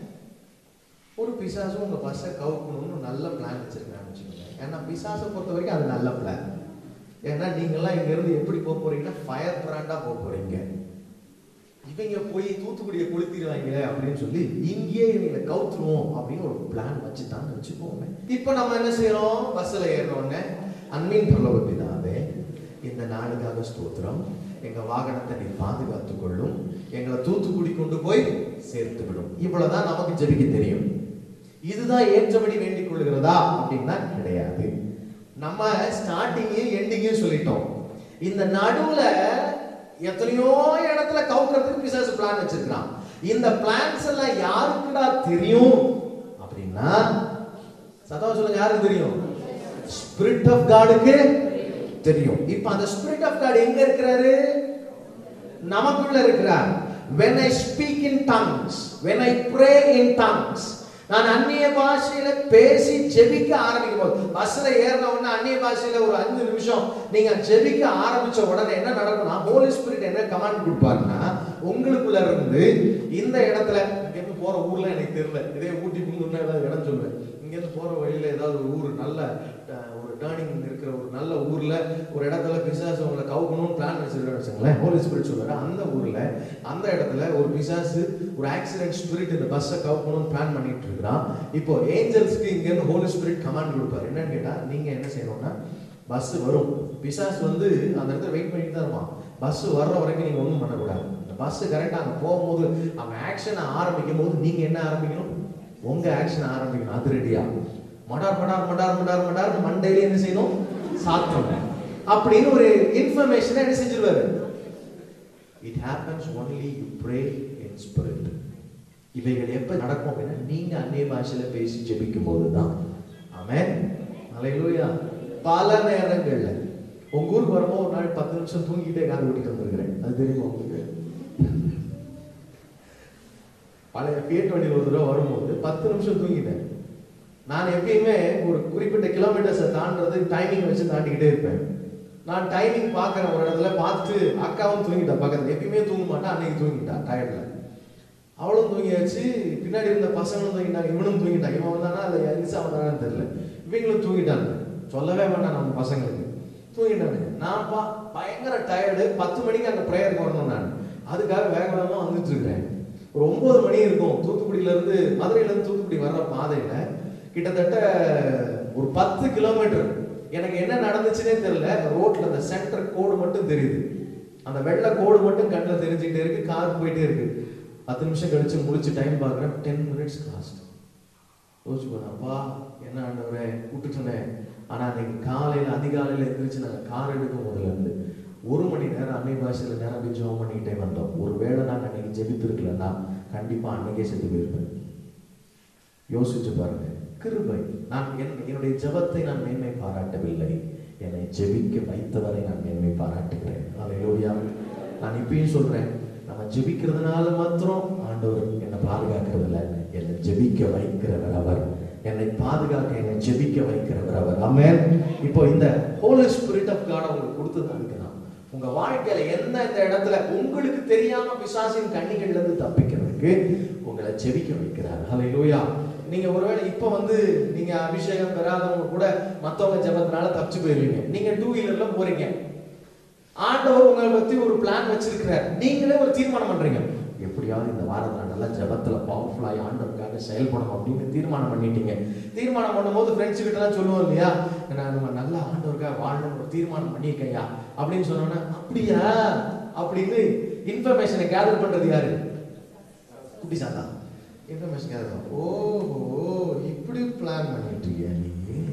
ஒரு பிசாசும் உங்க பஸ்ஸை கவுக்கணும்னு நல்ல பிளான் வச்சிருக்கான்னு வச்சுக்கோங்க ஏன்னா பிசாசை பொறுத்த வரைக்கும் அது நல்ல பிளான் ஏன்னா நீங்கெல்லாம் இங்க இருந்து எப்படி போக போறீங்கன்னா ஃபயர் பிராண்டா போக போறீங்க இவங்க போய் தூத்துக்குடியை கொளுத்திடுவாங்க அப்படின்னு சொல்லி இங்கேயே இவங்களை கவுத்துருவோம் அப்படின்னு ஒரு பிளான் வச்சுட்டான்னு வச்சுக்கோங்க இப்போ நம்ம என்ன செய்யறோம் பஸ்ல ஏறினோடனே அன்மீன் பரலோக பிதாவே இந்த நாளுக்காக ஸ்தோத்திரம் எங்க வாகனத்தை நீ பாதுகாத்துக் கொள்ளும் எங்களை தூத்துக்குடி கொண்டு போய் சேர்த்து விடும் இவ்வளவுதான் நமக்கு ஜெபிக்க தெரியும் இதுதான் ஏற்றபடி வேண்டிக் கொள்கிறதா அப்படின்னா கிடையாது நம்ம ஸ்டார்டிங்கையும் எண்டிங்கையும் சொல்லிட்டோம் இந்த நடுவுல எத்தனையோ இடத்துல கவுக்கிறதுக்கு பிசாசு பிளான் வச்சிருக்கான் இந்த பிளான்ஸ் எல்லாம் யாருக்குடா தெரியும் அப்படின்னா சத்தமா சொல்லுங்க யாருக்கு தெரியும் ஸ்பிரிட் ஆஃப் காடுக்கு தெரியும் இப்ப அந்த ஸ்பிரிட் ஆஃப் காட் எங்க இருக்கிறாரு நமக்குள்ள இருக்கிறார் when i speak in tongues when i pray in tongues நான் அந்நிய பாஷையில பேசி ஜெபிக்க ஆரம்பிக்கும் போது பஸ்ல ஏறின உடனே அந்நிய பாஷையில ஒரு அஞ்சு நிமிஷம் நீங்க ஜெபிக்க ஆரம்பிச்ச உடனே என்ன நடக்கும்னா ஹோலி ஸ்பிரிட் என்ன கமாண்ட் கொடுப்பாருன்னா உங்களுக்குள்ள இருந்து இந்த இடத்துல இங்க இருந்து போற ஊர்ல எனக்கு தெரியல இதே ஊட்டி புங்குன்னா ஏதாவது இடம் சொல்லுவேன் இங்கேருந்து போற வழியில ஏதாவது ஒரு ஊர் நல்ல அஹ், ஒரு டேர்னிங் இருக்கிற ஒரு நல்ல ஊர்ல ஒரு இடத்துல பிசாசு உங்களை கவுக்கணும்னு பிளான் வச்சிருக்கேன்னு வச்சுங்களேன் ஹோலி ஸ்பிரிட் சொல்றாரு அந்த ஊர்ல அந்த இடத்துல ஒரு பிசாசு ஒரு ஆக்சிடென்ட் ஸ்பிரிட் இந்த பஸ்ஸை கவுக்கணும்னு பிளான் பண்ணிட்டு இருக்கிறான் இப்போ ஏஞ்சல்ஸ்க்கு இங்க இருந்து ஹோலி ஸ்பிரிட் கமாண்ட் கொடுப்பாரு என்னன்னு கேட்டா நீங்க என்ன செய்யணும்னா பஸ் வரும் பிசாஸ் வந்து அந்த இடத்துல வெயிட் பண்ணிட்டு தான் இருப்பான் பஸ் வர்ற வரைக்கும் நீங்க ஒன்றும் பண்ணக்கூடாது இந்த பஸ் கரெக்டாக அங்கே போகும்போது அவன் ஆக்ஷனை ஆரம்பிக்கும் போது நீங்க என்ன ஆரம்பிக்கணும் உங்க ஆக்ஷனை ஆரம்பிக்கணும் அது ரெடியா மடார் மடார் மடார் மடார் மடார் மண்டையில என்ன செய்யணும் சாத்தணும் அப்படின்னு ஒரு இன்ஃபர்மேஷனை என்ன செஞ்சிருவாரு it happens only you pray in spirit இவைகள் எப்ப நடக்கும் அப்படின்னா நீங்க அந்நிய பாஷையில பேசி ஜெபிக்கும் போது தான் ஆமென் அலையிலூயா பல நேரங்கள்ல உங்க ஊருக்கு வரும்போது ஒரு நாள் பத்து நிமிஷம் தூங்கிட்டே காது ஓட்டிட்டு வந்திருக்கிறேன் அது தெரியுமா உங்களுக்கு பழைய பியட் வண்டியில் ஒரு தடவை வரும்போது பத்து நிமிஷம் தூங்கிட்டேன் நான் எப்பயுமே ஒரு குறிப்பிட்ட கிலோமீட்டர்ஸை தாண்டறது டைமிங் வச்சு தாண்டிக்கிட்டே இருப்பேன் நான் டைமிங் பார்க்குறேன் ஒரு இடத்துல பார்த்துட்டு அக்காவும் தூங்கிட்டா பக்கத்துல எப்பயுமே தூங்க மாட்டா அன்னைக்கு தூங்கிட்டா டயர்டில் அவளும் தூங்கியாச்சு பின்னாடி இருந்த பசங்களும் தூங்கிட்டாங்க இவனும் தூங்கிட்டான் இவன் வந்தானா இல்லை எரிசா வந்தானான்னு தெரியல இவங்களும் தூங்கிட்டாங்க சொல்லவே வேண்டாம் நம்ம பசங்களுக்கு தூங்கிட்டானுங்க நான் பா பயங்கர டயர்டு பத்து மணிக்கு அங்கே ப்ரேயருக்கு வரணும் நான் அதுக்காக வேக வேகமாக வந்துட்டு இருக்கிறேன் ஒரு ஒன்பது மணி இருக்கும் தூத்துக்குடியில இருந்து மதுரையில இருந்து தூத்துக்குடி வர்ற பாதையில கிட்டத்தட்ட ஒரு பத்து கிலோமீட்டர் எனக்கு என்ன நடந்துச்சுன்னே தெரியல ரோட்ல அந்த சென்டர் கோடு மட்டும் தெரியுது அந்த வெள்ளை கோடு மட்டும் கண்ணில் தெரிஞ்சுக்கிட்டே இருக்கு கார் போயிட்டே இருக்கு பத்து நிமிஷம் கழிச்சு முடிச்சு டைம் பார்க்குறேன் டென் மினிட்ஸ் காஸ்ட் யோசிச்சு போனேன் அப்பா என்ன ஆண்டவரே விட்டுட்டேனே ஆனா அன்னைக்கு காலையில அதிகாலையில எந்திரிச்சு நாங்க கார் எடுக்கும் முதல்ல இருந்து ஒரு மணி நேரம் அன்னை பாஷையில நேரம் போய் ஜெபம் பண்ணிக்கிட்டே வந்தோம் ஒருவேளை நாங்க அன்னைக்கு ஜெபித்திருக்கலன்னா கண்டிப்பா அன்னைக்கே செத்து போயிருப்பேன் யோசிச்சு பாருங்க கிருபை நான் என் என்னுடைய ஜெபத்தை நான் மேன்மை பாராட்டவில்லை என்னை ஜெபிக்க வைத்தவரை நான் மேன்மை பாராட்டுகிறேன் அல்லேலூயா நான் இப்பயும் சொல்றேன் நம்ம ஜெபிக்கிறதுனால மாத்திரம் ஆண்டவர் என்னை பாதுகாக்கிறது இல்லை என்னை ஜெபிக்க வைக்கிறவர் அவர் என்னை பாதுகாக்க என்னை ஜெபிக்க வைக்கிறவர் அவர் ஆமென் இப்போ இந்த ஹோலி ஸ்பிரிட் ஆஃப் காட் உங்களுக்கு கொடுத்தது அதுக்கு தான் உங்க வாழ்க்கையில என்ன இந்த இடத்துல உங்களுக்கு தெரியாம பிசாசின் கண்ணிகள்ல இருந்து தப்பிக்கிறதுக்கு உங்களை ஜெபிக்க வைக்கிறார் ஹalleluya நீங்க ஒருவேளை இப்ப வந்து நீங்க அபிஷேகம் பெறாதவங்க கூட மத்தவங்க ஜெபத்தினால தப்பிச்சு போயிருவீங்க நீங்க டூ வீலர்ல போறீங்க ஆண்டவர் உங்களை பத்தி ஒரு பிளான் வச்சிருக்கிறார் நீங்களே ஒரு தீர்மானம் பண்றீங்க எப்படியாவது இந்த வாரத்துல நல்லா ஜெபத்துல பவர்ஃபுல்லாக ஆண்டவருக்காக செயல்படணும் அப்படின்னு தீர்மானம் பண்ணிட்டீங்க தீர்மானம் பண்ணும்போது ஃப்ரெண்ட்ஸ் கிட்ட எல்லாம் சொல்லுவோம் இல்லையா நான் நம்ம நல்லா ஆண்டவருக்காக வாழணும் ஒரு தீர்மானம் பண்ணியிருக்கையா அப்படின்னு சொன்னோன்னா அப்படியா அப்படின்னு இன்ஃபர்மேஷனை கேதர் பண்றது யாரு குட்டி சாத்தா இன்ஃபர்மேஷன் கேதர் ஓஹோ இப்படி பிளான் பண்ணிட்டு இருக்கியா நீ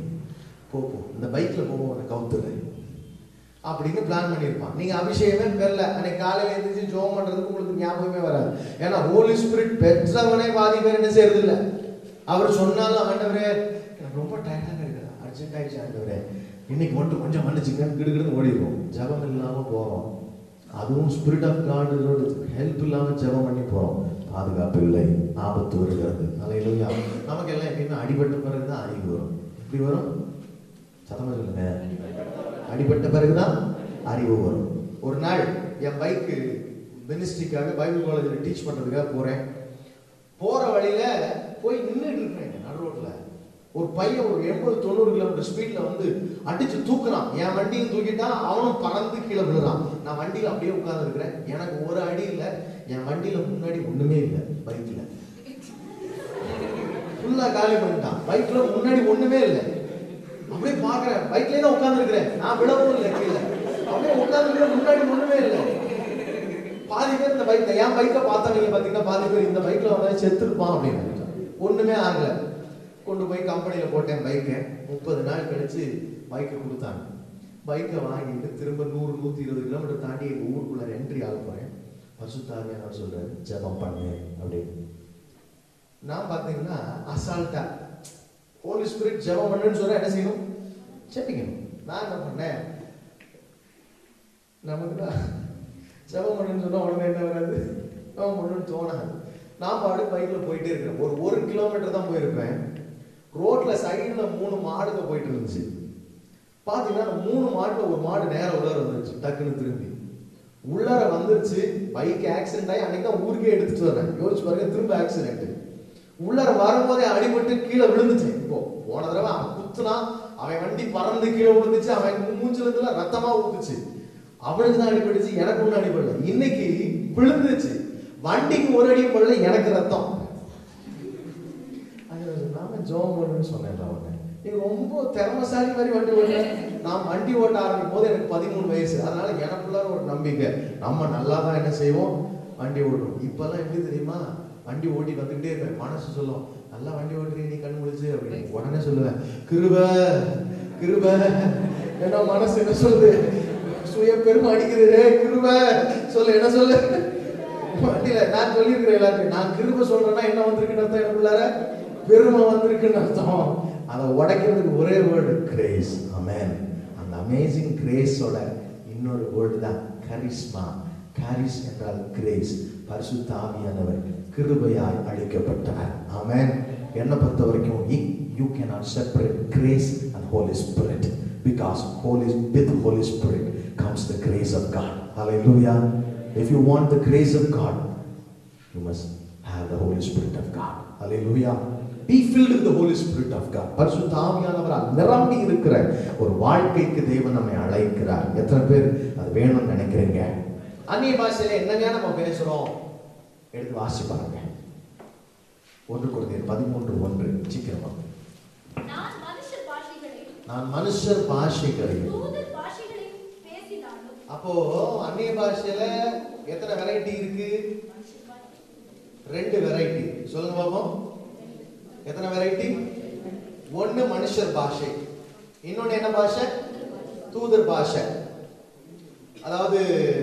போ போ இந்த பைக்ல போவோம் உன்னை கவுத்துறேன் அப்படின்னு பிளான் பண்ணியிருப்பான் நீங்க அபிஷேகமே பெறல அன்னைக்கு காலையில எழுந்திரிச்சு ஜோம் பண்றதுக்கு உங்களுக்கு ஞாபகமே வராது ஏன்னா ஹோலி ஸ்பிரிட் பெற்றவனே பாதி பேர் என்ன செய்யறது இல்ல அவர் சொன்னாலும் ஆண்டவரே எனக்கு ரொம்ப டயர்டாக இருக்கு அர்ஜென்ட் ஆயிடுச்சு ஆண்டவரே இன்னைக்கு மட்டும் கொஞ்சம் மன்னிச்சுங்கன்னு கிடுகிடுன்னு ஓடிடுவோம் ஜெபம் இல்லாம போறோம் அதுவும் ஸ்பிரிட் ஆஃப் காடோட ஹெல்ப் இல்லாம ஜெபம் பண்ணி போறோம் பாதுகாப்பு இல்லை ஆபத்து வருகிறது அலையிலுயா நமக்கு எல்லாம் எப்பயுமே அடிபட்ட பிறகு தான் அறிவு வரும் எப்படி வரும் சத்தமா சொல்லுங்க அடிபட்ட பிறகுதான் அறிவு வரும் ஒரு நாள் என் பைக்கு மினிஸ்ட்ரிக்காக பைபிள் காலேஜில் டீச் பண்றதுக்காக போறேன் போற வழியில போய் நின்றுட்டு இருக்கிறேன் நடு ரோட்ல ஒரு பையன் ஒரு எண்பது தொண்ணூறு கிலோமீட்டர் ஸ்பீட்ல வந்து அடிச்சு தூக்குறான் என் வண்டியும் தூக்கிட்டான் அவனும் பறந்து கீழே விழுறான் நான் வண்டியில அப்படியே உட்கார்ந்து இருக்கிறேன் எனக்கு ஒரு அடி இல்லை என் வண்டியில முன்னாடி ஒண்ணுமே இல்லை பைக்ல ஃபுல்லா காலி பண்ணிட்டான் பைக்ல முன்னாடி ஒண்ணுமே இல்லை அப்படியே பாக்குறேன் பைக்லயே தான் உட்கார்ந்து இருக்கிறேன் நான் விடவும் இல்லை கீழே அப்படியே உட்கார்ந்து முன்னாடி ஒண்ணுமே இல்லை பாதி பேர் இந்த பைக்ல என் பைக்கை பார்த்தவங்க பாத்தீங்கன்னா பாதி பேர் இந்த பைக்ல வந்து செத்துருப்பான் அப்படின்னு நினைச்சான். ஒண்ணுமே ஆகல கொண்டு போய் கம்பெனியில போட்டேன் பைக்கை முப்பது நாள் கழிச்சு பைக்கை கொடுத்தாங்க பைக்கை வாங்கிட்டு திரும்ப நூறு நூத்தி இருபது கிலோமீட்டர் தாண்டி எங்க ஊருக்குள்ள என்ட்ரி ஆக போறேன் பசுத்தாரியானவர் சொல்றாரு ஜெபம் பண்ணு அப்படின்னு நான் பாத்தீங்கன்னா அசால்ட்டா ஹோலி ஸ்பிரிட் ஜெபம் பண்ணுன்னு சொல்ல என்ன செய்யணும் ஜெபிக்கணும் நான் என்ன பண்ணேன் நமக்கு தான் ஜெபம் பண்ணுன்னு சொன்னா உடனே என்ன வராது ஜெபம் பண்ணணும்னு தோணாது நான் பாடு பைக்கில் போயிட்டே இருக்கிறேன் ஒரு ஒரு கிலோமீட்டர் தான் போயிருப்பேன் ரோட்ல சைடுல மூணு மாடுங்க போயிட்டு இருந்துச்சு பாத்தீங்கன்னா அந்த மூணு மாடுல ஒரு மாடு நேரம் உள்ளார வந்துருச்சு டக்குன்னு திரும்பி உள்ளார வந்துருச்சு பைக் ஆக்சிடென்ட் ஆகி அன்னைக்கு தான் ஊருக்கே எடுத்துட்டு வரேன் யோசிச்சு பாருங்க திரும்ப ஆக்சிடென்ட் உள்ளார வரும்போதே அடிபட்டு கீழே விழுந்துட்டேன் இப்போ போன தடவை அவன் குத்துனான் அவன் வண்டி பறந்து கீழே விழுந்துச்சு அவன் மூஞ்சில இருந்துலாம் ரத்தமா ஊத்துச்சு அவனுக்கு தான் அடிபட்டுச்சு எனக்கு ஒன்றும் அடிபடல இன்னைக்கு விழுந்துச்சு வண்டிக்கு ஒரு அடி படல எனக்கு ரத்தம் அது நாம ஜோம் பண்ணுன்னு சொன்னேன் அவனை நீ ரொம்ப திறமசாலி மாதிரி வண்டி ஓட்ட நான் வண்டி ஓட்ட ஆரம்பிக்கும் போது எனக்கு பதிமூணு வயசு அதனால எனக்குள்ளார ஒரு நம்பிக்கை நம்ம நல்லா தான் என்ன செய்வோம் வண்டி ஓட்டுறோம் இப்பெல்லாம் எப்படி தெரியுமா வண்டி ஓட்டி வந்துகிட்டே இருப்பேன் மனசு சொல்லும் நல்லா வண்டி ஓட்டுறீ நீ கண்ணு முடிச்சு அப்படின்னு உடனே சொல்லுவேன் கிருப கிருப ஏன்னா மனசு என்ன சொல்லுது சுய பெருமை அடிக்குது கிருப சொல்லு என்ன சொல்லு வண்டியில நான் சொல்லியிருக்கிறேன் எல்லாருக்கும் நான் கிருப சொல்றேன்னா என்ன வந்திருக்குன்னு அர்த்தம் எனக்குள்ளார பெருமை வந்திருக்குன்னு அர்த்தம் அதை உடைக்கிறதுக்கு ஒரே வேர்டு கிரேஸ் அமேன் அந்த அமேசிங் கிரேஸோட இன்னொரு வேர்டு தான் கரிஸ்மா காரிஸ் என்றால் கிரேஸ் பரிசுத்த ஆவியானவர் கிருபையாய் அளிக்கப்பட்டார் ஆமென் என்னை பொறுத்த வரைக்கும் you cannot separate grace and Holy Spirit because Holy with Holy Spirit comes the grace of God ஹalleluya if you want the grace of god you must have the holy spirit of god hallelujah be filled with the holy spirit of god பரிசுத்த ஆவியானவரால் நிரம்பி இருக்கிற ஒரு வாழ்க்கைக்கு தேவன் நம்மை அழைக்கிறார் எத்தனை பேர் அது வேணும்னு நினைக்கிறீங்க அந்நிய பாஷையில என்னங்க நம்ம பேசுறோம் எடுத்து வாசி பாருங்க ஒன்று குழந்தையர் பதிமூன்று ஒன்று சீக்கிரமா நான் மனுஷ பாஷைகளையும் நான் மனுஷர் பாஷைகளையும் தூதர் பாஷைகளையும் பேசினாலும் அப்போ அந்நிய பாஷையில எத்தனை வெரைட்டி இருக்கு ரெண்டு வெரைட்டி சொல்லுங்க பாப்போம் எத்தனை வெரைட்டி ஒண்ணு மனுஷர் பாஷை இன்னொன்னு என்ன பாஷை தூதர் பாஷை அதாவது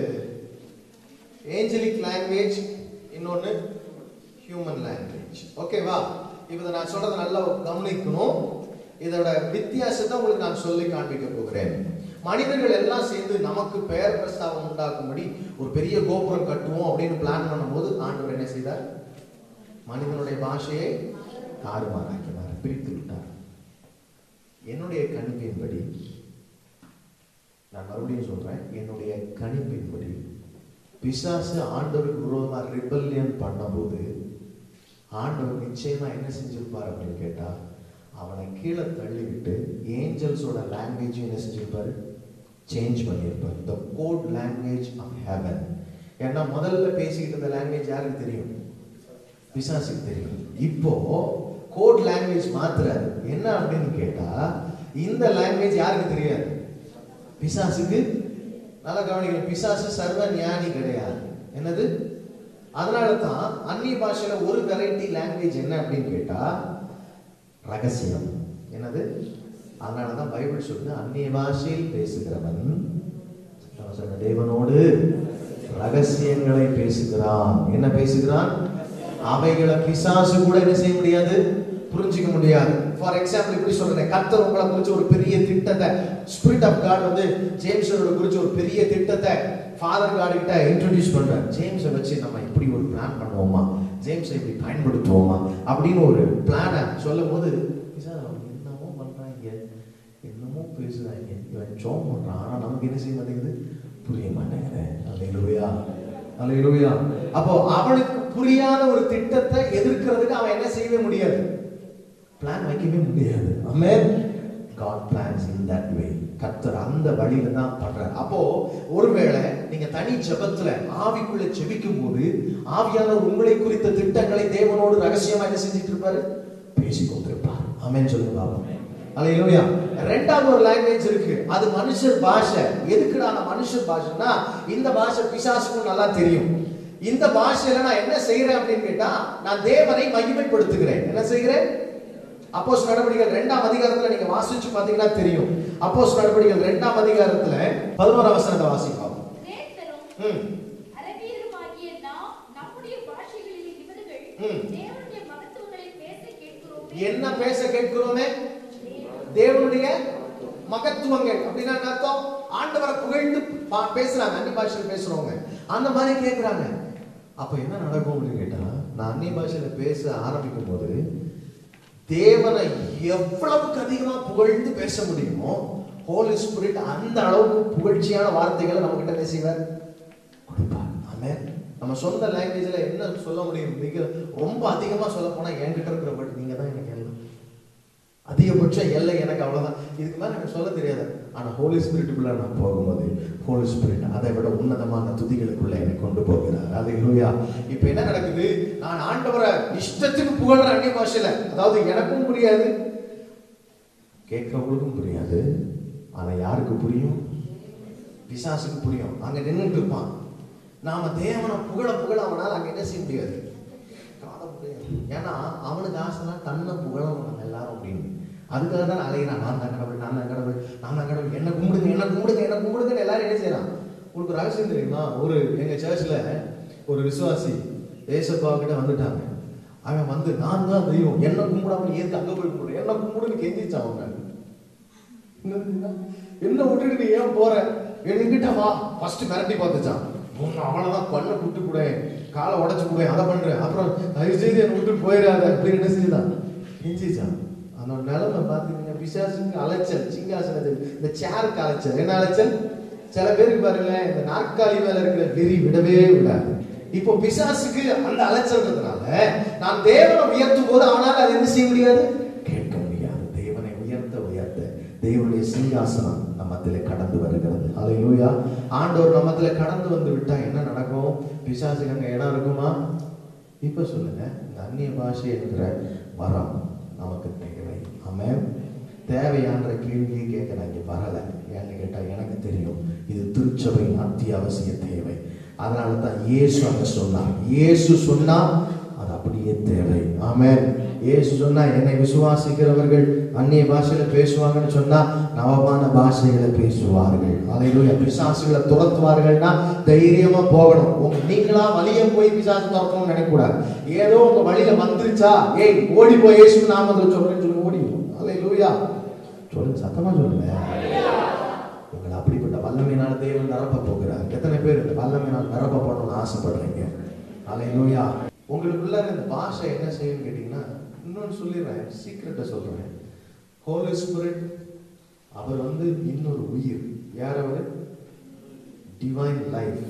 ஏஞ்சலிக் லாங்குவேஜ் இன்னொன்னு ஹியூமன் லாங்குவேஜ் ஓகேவா இப்போ இதை நான் சொல்றதை நல்லா கவனிக்கணும் இதோட வித்தியாசத்தை உங்களுக்கு நான் சொல்லி காண்பிக்க போகிறேன் மனிதர்கள் எல்லாம் சேர்ந்து நமக்கு பெயர் பிரஸ்தாபம் உண்டாக்கும்படி ஒரு பெரிய கோபுரம் கட்டுவோம் அப்படின்னு பிளான் பண்ணும்போது ஆண்டவர் என்ன செய்தார் மனிதனுடைய பாஷையை தாறுமாறாக்கினார் பிரித்து விட்டார் என்னுடைய கணிப்பின்படி நான் மறுபடியும் சொல்றேன் என்னுடைய கணிப்பின்படி பிசாசு ஆண்டவருக்கு விரோதமா ரிபல்லியன் பண்ணும்போது ஆண்டவர் நிச்சயமா என்ன செஞ்சிருப்பார் அப்படின்னு கேட்டா அவனை கீழே தள்ளிவிட்டு ஏஞ்சல்ஸோட லாங்குவேஜ் என்ன செஞ்சிருப்பாரு சேஞ்ச் பண்ணியிருப்பார் the code language of heaven ஏன்னா முதல்ல பேசிக்கிட்டு இருந்த லாங்குவேஜ் யாருக்கு தெரியும் பிசாசுக்கு தெரியும் இப்போ கோட் லாங்குவேஜ் மாத்துறாரு என்ன அப்படின்னு கேட்டா இந்த லாங்குவேஜ் யாருக்கு தெரியாது பிசாசுக்கு நல்லா கவனிக்கணும் பிசாசு சர்வ ஞானி கிடையாது என்னது அதனால தான் அந்நிய பாஷையில ஒரு வெரைட்டி லாங்குவேஜ் என்ன அப்படின்னு கேட்டா ரகசியம் என்னது அதனால தான் பைபிள் சொல்லுது அந்நிய பாஷையில் பேசுகிறவன் நம்ம சொன்ன தேவனோடு ரகசியங்களை பேசுகிறான் என்ன பேசுகிறான் அவைகளை பிசாசு கூட என்ன செய்ய முடியாது புரிஞ்சிக்க முடியாது ஃபார் எக்ஸாம்பிள் இப்படி சொல்றேன் கர்த்தர் உங்களை குறிச்சு ஒரு பெரிய திட்டத்தை ஸ்பிரிட் ஆஃப் காட் வந்து ஜேம்ஸோட குறிச்சு ஒரு பெரிய திட்டத்தை ஃபாதர் காட் கிட்ட இன்ட்ரடியூஸ் பண்றார் ஜேம்ஸை வச்சு நம்ம இப்படி ஒரு பிளான் பண்ணுவோமா ஜேம்ஸை இப்படி பயன்படுத்துவோமா அப்படின்னு ஒரு பிளானை சொல்லும் போது என்னமோ பண்றாங்க என்னமோ பேசுறாங்க இவன் ஜோம் பண்றான் ஆனா நமக்கு என்ன செய்ய மாட்டேங்குது புரிய மாட்டேங்குது அல்லையா அல்லையா அப்போ அவனுக்கு புரியாத ஒரு திட்டத்தை எதிர்க்கிறதுக்கு அவன் என்ன செய்யவே முடியாது பிளான் வைக்கவே முடியாது ஆமென் God plans in that way கர்த்தர் அந்த வழியில தான் பண்றார் அப்போ ஒருவேளை நீங்க தனி ஜெபத்துல ஆவிக்குள்ள ஜெபிக்கும் போது ஆவியானவர் உங்களை குறித்த திட்டங்களை தேவனோடு ரகசியமா என்ன செஞ்சுட்டு இருப்பாரு பேசிக் கொண்டிருப்பார் ஆமென் சொல்லுங்க பாப்போம் அல்லேலூயா ரெண்டாவது ஒரு லாங்குவேஜ் இருக்கு அது மனுஷர் பாஷை எதுக்குடா அந்த மனுஷர் பாஷைன்னா இந்த பாஷை பிசாசுக்கும் நல்லா தெரியும் இந்த பாஷையில நான் என்ன செய்யறேன் அப்படின்னு கேட்டா நான் தேவனை மகிமைப்படுத்துகிறேன் என்ன செய்கிறேன் அப்போஸ் நடவடிக்கைகள் ரெண்டாம் அதிகாரத்துல நீங்க வாசிச்சு பாத்தீங்கன்னா தெரியும் அப்போஸ் நடவடிக்கைகள் ரெண்டாம் அதிகாரத்துல பதினோராம் வசனத்தை வாசிப்போம் கிரேக்கரும் ம் அரபியருமாகிய நாம் நம்முடைய பாஷைகளில் இவர்கள் ம். தேவனுடைய மகத்துவங்களை பேச கேட்கிறோமே என்ன பேச கேட்கிறோமே தேவனுடைய மகத்துவங்கள் அப்படின்னா என்ன அர்த்தம் ஆண்டவரை புகழ்ந்து பா- பேசுறாங்க அந்நிய பாஷையில் பேசுறவங்க அந்த மாதிரி கேட்குறாங்க அப்ப என்ன நடக்கும் அப்படின்னு கேட்டா நான் அந்நிய பாஷையில பேச ஆரம்பிக்கும் போது தேவனை எவ்வளவுக்கு அதிகமா புகழ்ந்து பேச முடியுமோ ஹோலி ஸ்பிரிட் அந்த அளவுக்கு புகழ்ச்சியான வார்த்தைகளை நம்ம கிட்ட என்ன செய்வார் கொடுப்பார் ஆமென் நம்ம சொந்த லாங்குவேஜ்ல என்ன சொல்ல முடியும் மிக ரொம்ப அதிகமா சொல்ல போனா என்கிட்ட இருக்கிற பட் நீங்க தான் எனக்கு எல்லாம் அதிகபட்ச எல்லை எனக்கு அவ்வளவுதான் இதுக்கு மேல எனக்கு சொல்ல தெரியாது ஆனா ஹோலி ஸ்பிரிட்டுக்குள்ள நான் போகும்போது ஹோலி ஸ்பிரிட் அதை விட உன்னதமான துதிகளுக்குள்ள என்னை கொண்டு போகிறார் அது இல்லையா இப்ப என்ன நடக்குது நான் ஆண்டவரை இஷ்டத்துக்கு புகழ்ற அந்நிய பாஷையில அதாவது எனக்கும் புரியாது கேட்கறவங்களுக்கும் புரியாது ஆனா யாருக்கு புரியும் பிசாசுக்கு புரியும் அங்க நின்றுட்டு இருப்பான் நாம தேவனை புகழ புகழ அவனால் அங்க என்ன செய்ய முடியாது காண முடியாது ஏன்னா அவனுக்கு ஆசைலாம் தன்னை புகழணும் நம்ம எல்லாரும் அப்படின்னு அதுக்காக தான் அலைகிறான் நான் தான் கடவுள் நான் தான் கடவுள் நான் தான் கடவுள் என்ன கும்பிடுங்க என்ன கும்பிடுங்க என்ன கும்பிடுங்கன்னு எல்லாரும் என்ன செய்யறான் உங்களுக்கு ஒரு ரகசியம் தெரியுமா ஒரு எங்க சர்ச்ல ஒரு விசுவாசி ஏசப்பா கிட்ட வந்துட்டாங்க அவன் வந்து நான் தான் தெய்வம் என்ன கும்பிடாம நீ எதுக்கு அங்க போய் கும்பிடு என்ன கும்பிடுன்னு கெஞ்சிச்சான் அவங்க என்ன தெரியுமா? என்ன விட்டுட்டு நீ ஏன் போற என்கிட்ட வா ஃபர்ஸ்ட் மிரட்டி பார்த்துச்சான் உன்னை அவ்வளவுதான் பண்ண விட்டு கூட காலை உடைச்சு கூட அதை பண்றேன் அப்புறம் தயவு செய்து என்னை விட்டு போயிடாத அப்படின்னு என்ன செய்தான் கெஞ்சிச்சான் அந்த நிலைமை பார்த்தீங்கன்னா பிசாசுக்கு அலைச்சல் சிங்காசனத்தில் இந்த சேருக்கு அலைச்சல் என்ன அலைச்சல் சில பேருக்கு பாருங்களேன் இந்த நாற்காலி மேல இருக்கிற வெறி விடவே விடாது இப்போ பிசாசுக்கு அந்த அலைச்சல்ன்றதுனால நான் தேவனை உயர்த்தும் போது அவனால அதை என்ன செய்ய முடியாது கேட்க முடியாது தேவனை உயர்த்த உயர்த்த தேவனுடைய சிங்காசனம் நம்மத்திலே கடந்து வருகிறது அல்லேலூயா ஆண்டவர் நம்மத்திலே கடந்து வந்து விட்டா என்ன நடக்கும் பிசாசுக்கு அங்க இடம் இருக்குமா இப்ப சொல்லுங்க இந்த அந்நிய பாஷை என்கிற வரம் நமக்கு தேவை ஆமென் தேவையான்ற கேள்வியை கேட்க நான் இங்க வரல ஏன்னு கேட்டா எனக்கு தெரியும் இது திருச்சபையின் அத்தியாவசிய தேவை அதனால தான் இயேசு அங்க சொன்னார் இயேசு சொன்னா அது அப்படியே தேவை ஆமென் இயேசு சொன்னா என்னை விசுவாசிக்கிறவர்கள் அந்நிய பாஷையில பேசுவாங்கன்னு சொன்னா நவமான பாஷைகளை பேசுவார்கள் அலையிலூயா பிசாசுகளை துரத்துவார்கள்னா தைரியமா போகணும் உங்க நீங்களா வழிய போய் பிசாசு துரத்தணும்னு நினைக்கக்கூடாது ஏதோ உங்க வழியில வந்துருச்சா ஏய் ஓடி போய் இயேசு நாமத்தில் சொல்றேன்னு சொல்லி ஓடி அலையிலூயா சொல்லுங்க சத்தமா சொல்லுங்க உங்களை அப்படிப்பட்ட வல்லமையினால தேவன் நிரப்ப போகிறார் எத்தனை பேர் இந்த வல்லமையினால் நிரப்பப்படணும்னு ஆசைப்படுறீங்க அலையிலூயா உங்களுக்குள்ள இந்த பாஷை என்ன செய்யும்னு கேட்டீங்கன்னா இன்னொன்னு சொல்லிடுறேன் சீக்கிரட்டை சொல்றேன் ஹோலி ஸ்பிரிட் அவர் வந்து இன்னொரு உயிர் யார் அவர் டிவைன் லைஃப்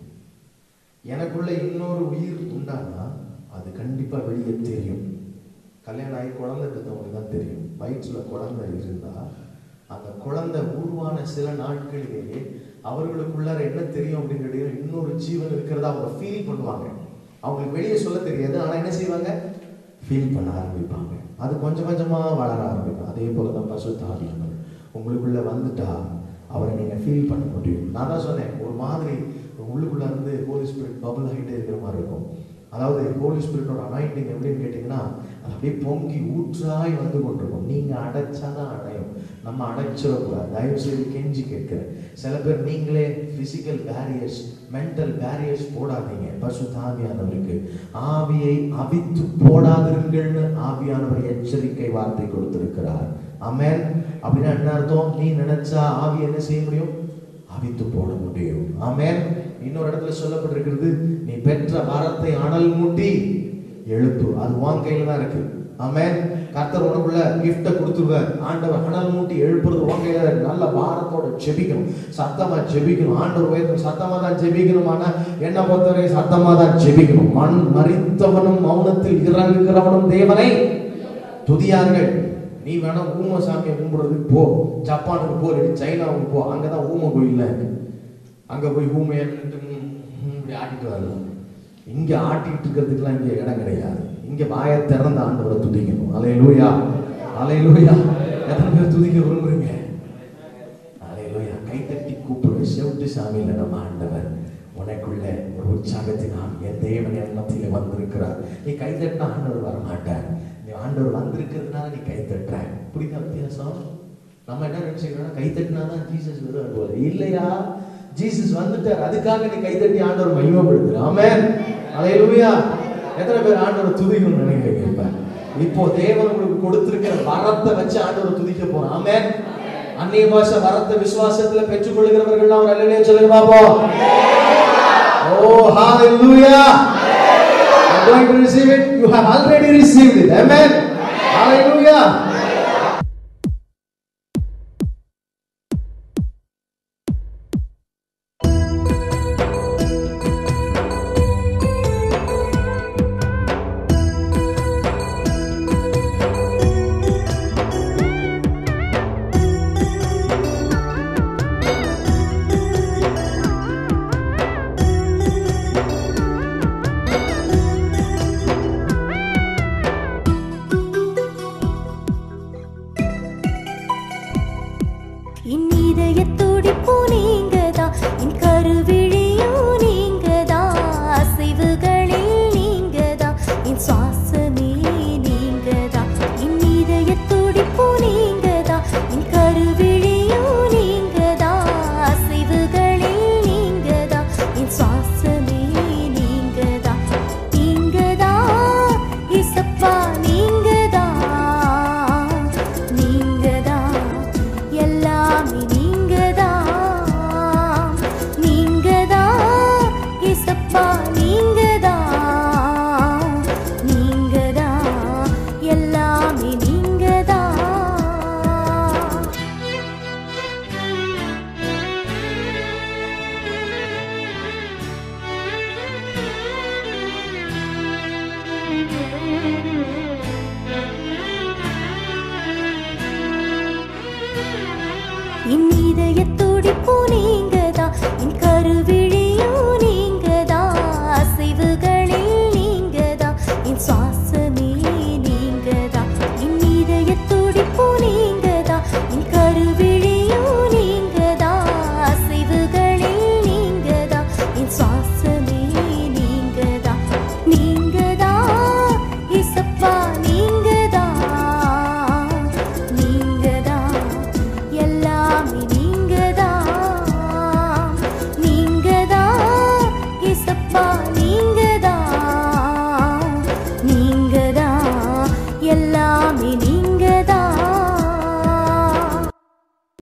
எனக்குள்ள இன்னொரு உயிர் உண்டானா அது கண்டிப்பா வெளியே தெரியும் கல்யாணம் ஆகி குழந்தை பெற்றவங்களுக்கு தான் தெரியும் வயிற்றுல குழந்தை இருந்தா அந்த குழந்தை உருவான சில நாட்களிலேயே அவர்களுக்குள்ளார என்ன தெரியும் அப்படின்னு கேட்டீங்கன்னா இன்னொரு ஜீவன் இருக்கிறதா அவங்க ஃபீல் பண்ணுவாங்க அவங்களுக்கு வெளியே சொல்ல தெரியாது ஆனா என்ன செய்வாங்க ஃபீல் பண்ண ஆரம்பிப்பாங்க அது கொஞ்சம் கொஞ்சமா வளர ஆரம்பிக்கும் அதே போல தான் பசு தாவியானவர் உங்களுக்குள்ள வந்துட்டா அவரை நீங்க ஃபீல் பண்ண முடியும் நான் தான் சொன்னேன் ஒரு மாதிரி உள்ளுக்குள்ள இருந்து ஹோலி ஸ்பிரிட் பபுள் ஆகிட்டே இருக்கிற மாதிரி இருக்கும் அதாவது ஹோலி ஸ்பிரிட்டோட அனாயிண்டிங் எப்படின்னு கேட்டிங்கன்னா அது அப்படியே பொங்கி ஊற்றாய் வந்து கொண்டிருக்கும் நீங்க அடைச்சாதான் அடையும் நம்ம அடைச்சிடக்கூடாது தயவு செய்து கெஞ்சி கேட்கிறேன் சில பேர் நீங்களே பிசிக்கல் பேரியர்ஸ் மென்டல் பேரியர்ஸ் போடாதீங்க பசு தாவியானவருக்கு ஆவியை அவித்து போடாதிருங்கள்னு ஆவியானவர் எச்சரிக்கை வார்த்தை கொடுத்திருக்கிறார் ஆமென் அப்படின்னா என்ன அர்த்தம் நீ நினைச்சா ஆவி என்ன செய்ய முடியும் அவித்து போட முடியும் ஆமென் இன்னொரு இடத்துல சொல்லப்பட்டிருக்கிறது நீ பெற்ற வரத்தை அனல் மூட்டி எழுப்பு அது உன் கையில தான் இருக்கு ஆமென் கர்த்தர் உனக்குள்ள கிஃப்ட கொடுத்துருவார் ஆண்டவர் அனல் மூட்டி எழுப்புறது உன் கையில தான் இருக்கு நல்ல பாரத்தோட ஜெபிக்கணும் சத்தமா ஜெபிக்கணும் ஆண்டவர் உயர்த்தும் சத்தமா தான் ஜெபிக்கணும் ஆனா என்ன பொறுத்தவரை சத்தமா தான் ஜெபிக்கணும் மண் மறித்தவனும் மௌனத்தில் இறங்குகிறவனும் தேவனை துதியார்கள் நீ வேணா ஊம சாமியை கும்பிடுறதுக்கு போ ஜப்பானுக்கு போ இல்லாட்டி சைனாவுக்கு போ அங்கதான் ஊம கோயில்ல இருக்கு அங்க போய் ஊமையை நின்னுட்டு, ம், ம், இப்படி ஆட்டிட்டு வரலாம் இங்க ஆட்டிட்டு இருக்கிறதுக்குலாம் இங்க இடம் கிடையாது இங்க வாயை திறந்த ஆண்டவரை துதிக்கணும் அலையலூயா அலையலூயா எத்தனை பேர் துதிக்க விரும்புறீங்க அலையலூயா கைத்தட்டி கூப்பிடுற செவிட்டு சாமியில நம்ம ஆண்டவர் உனக்குள்ள ஒரு உற்சாகத்தினால் என் தேவன் என் மத்தியில வந்திருக்கிறார் நீ கைத்தட்டினா ஆண்டவர் வர மாட்டார் நீ ஆண்டவர் வந்திருக்கிறதுனால நீ கைத்தட்டுற புரியுதா வித்தியாசம் நம்ம என்ன நினைச்சுக்கிறோம் கைத்தட்டினா தான் ஜீசஸ் வருவார் இல்லையா ஜீசஸ் வந்துட்டார் அதுக்காக நீ கைத்தட்டி ஆண்டவர் மகிமைப்படுத்துற ஆமென் அலையலூயா எத்தனை பேர் ஆண்டவர் துதிக்கணும்னு நினைக்கிறீங்க இப்ப இப்போ தேவன் உங்களுக்கு கொடுத்திருக்கிற வரத்தை வச்சு ஆண்டவர் துதிக்க போறோம் ஆமென் அந்நிய பாஷை வரத்தை விசுவாசத்துல பெற்றுக்கொள்கிறவர்கள் அவர் அல்லையே சொல்லுங்க பாப்போம் ஓ ஹalleluya I'm going to receive it you have already received it amen hallelujah ஏசப்பா நீங்கதான் நீங்கதான் எல்லாமே நீங்கதான் என் இதய துடிப்பு நீங்கதான் என் கருவிழியும் நீங்கதான் அசைவுகளில் நீங்கதான் என் சுவாசமே நீங்கதான் என் இதய துடிப்பு நீங்கதான் என் கருவிழியும் நீங்கதான் அசைவுகளில் நீங்கதான் என் சுவாசமே நீங்கதான் நீங்கதான் இசப்பா நீங்கதான் நீங்கதான் எல்லாமே நீங்கதான் நீங்கதான் இசப்பா நீ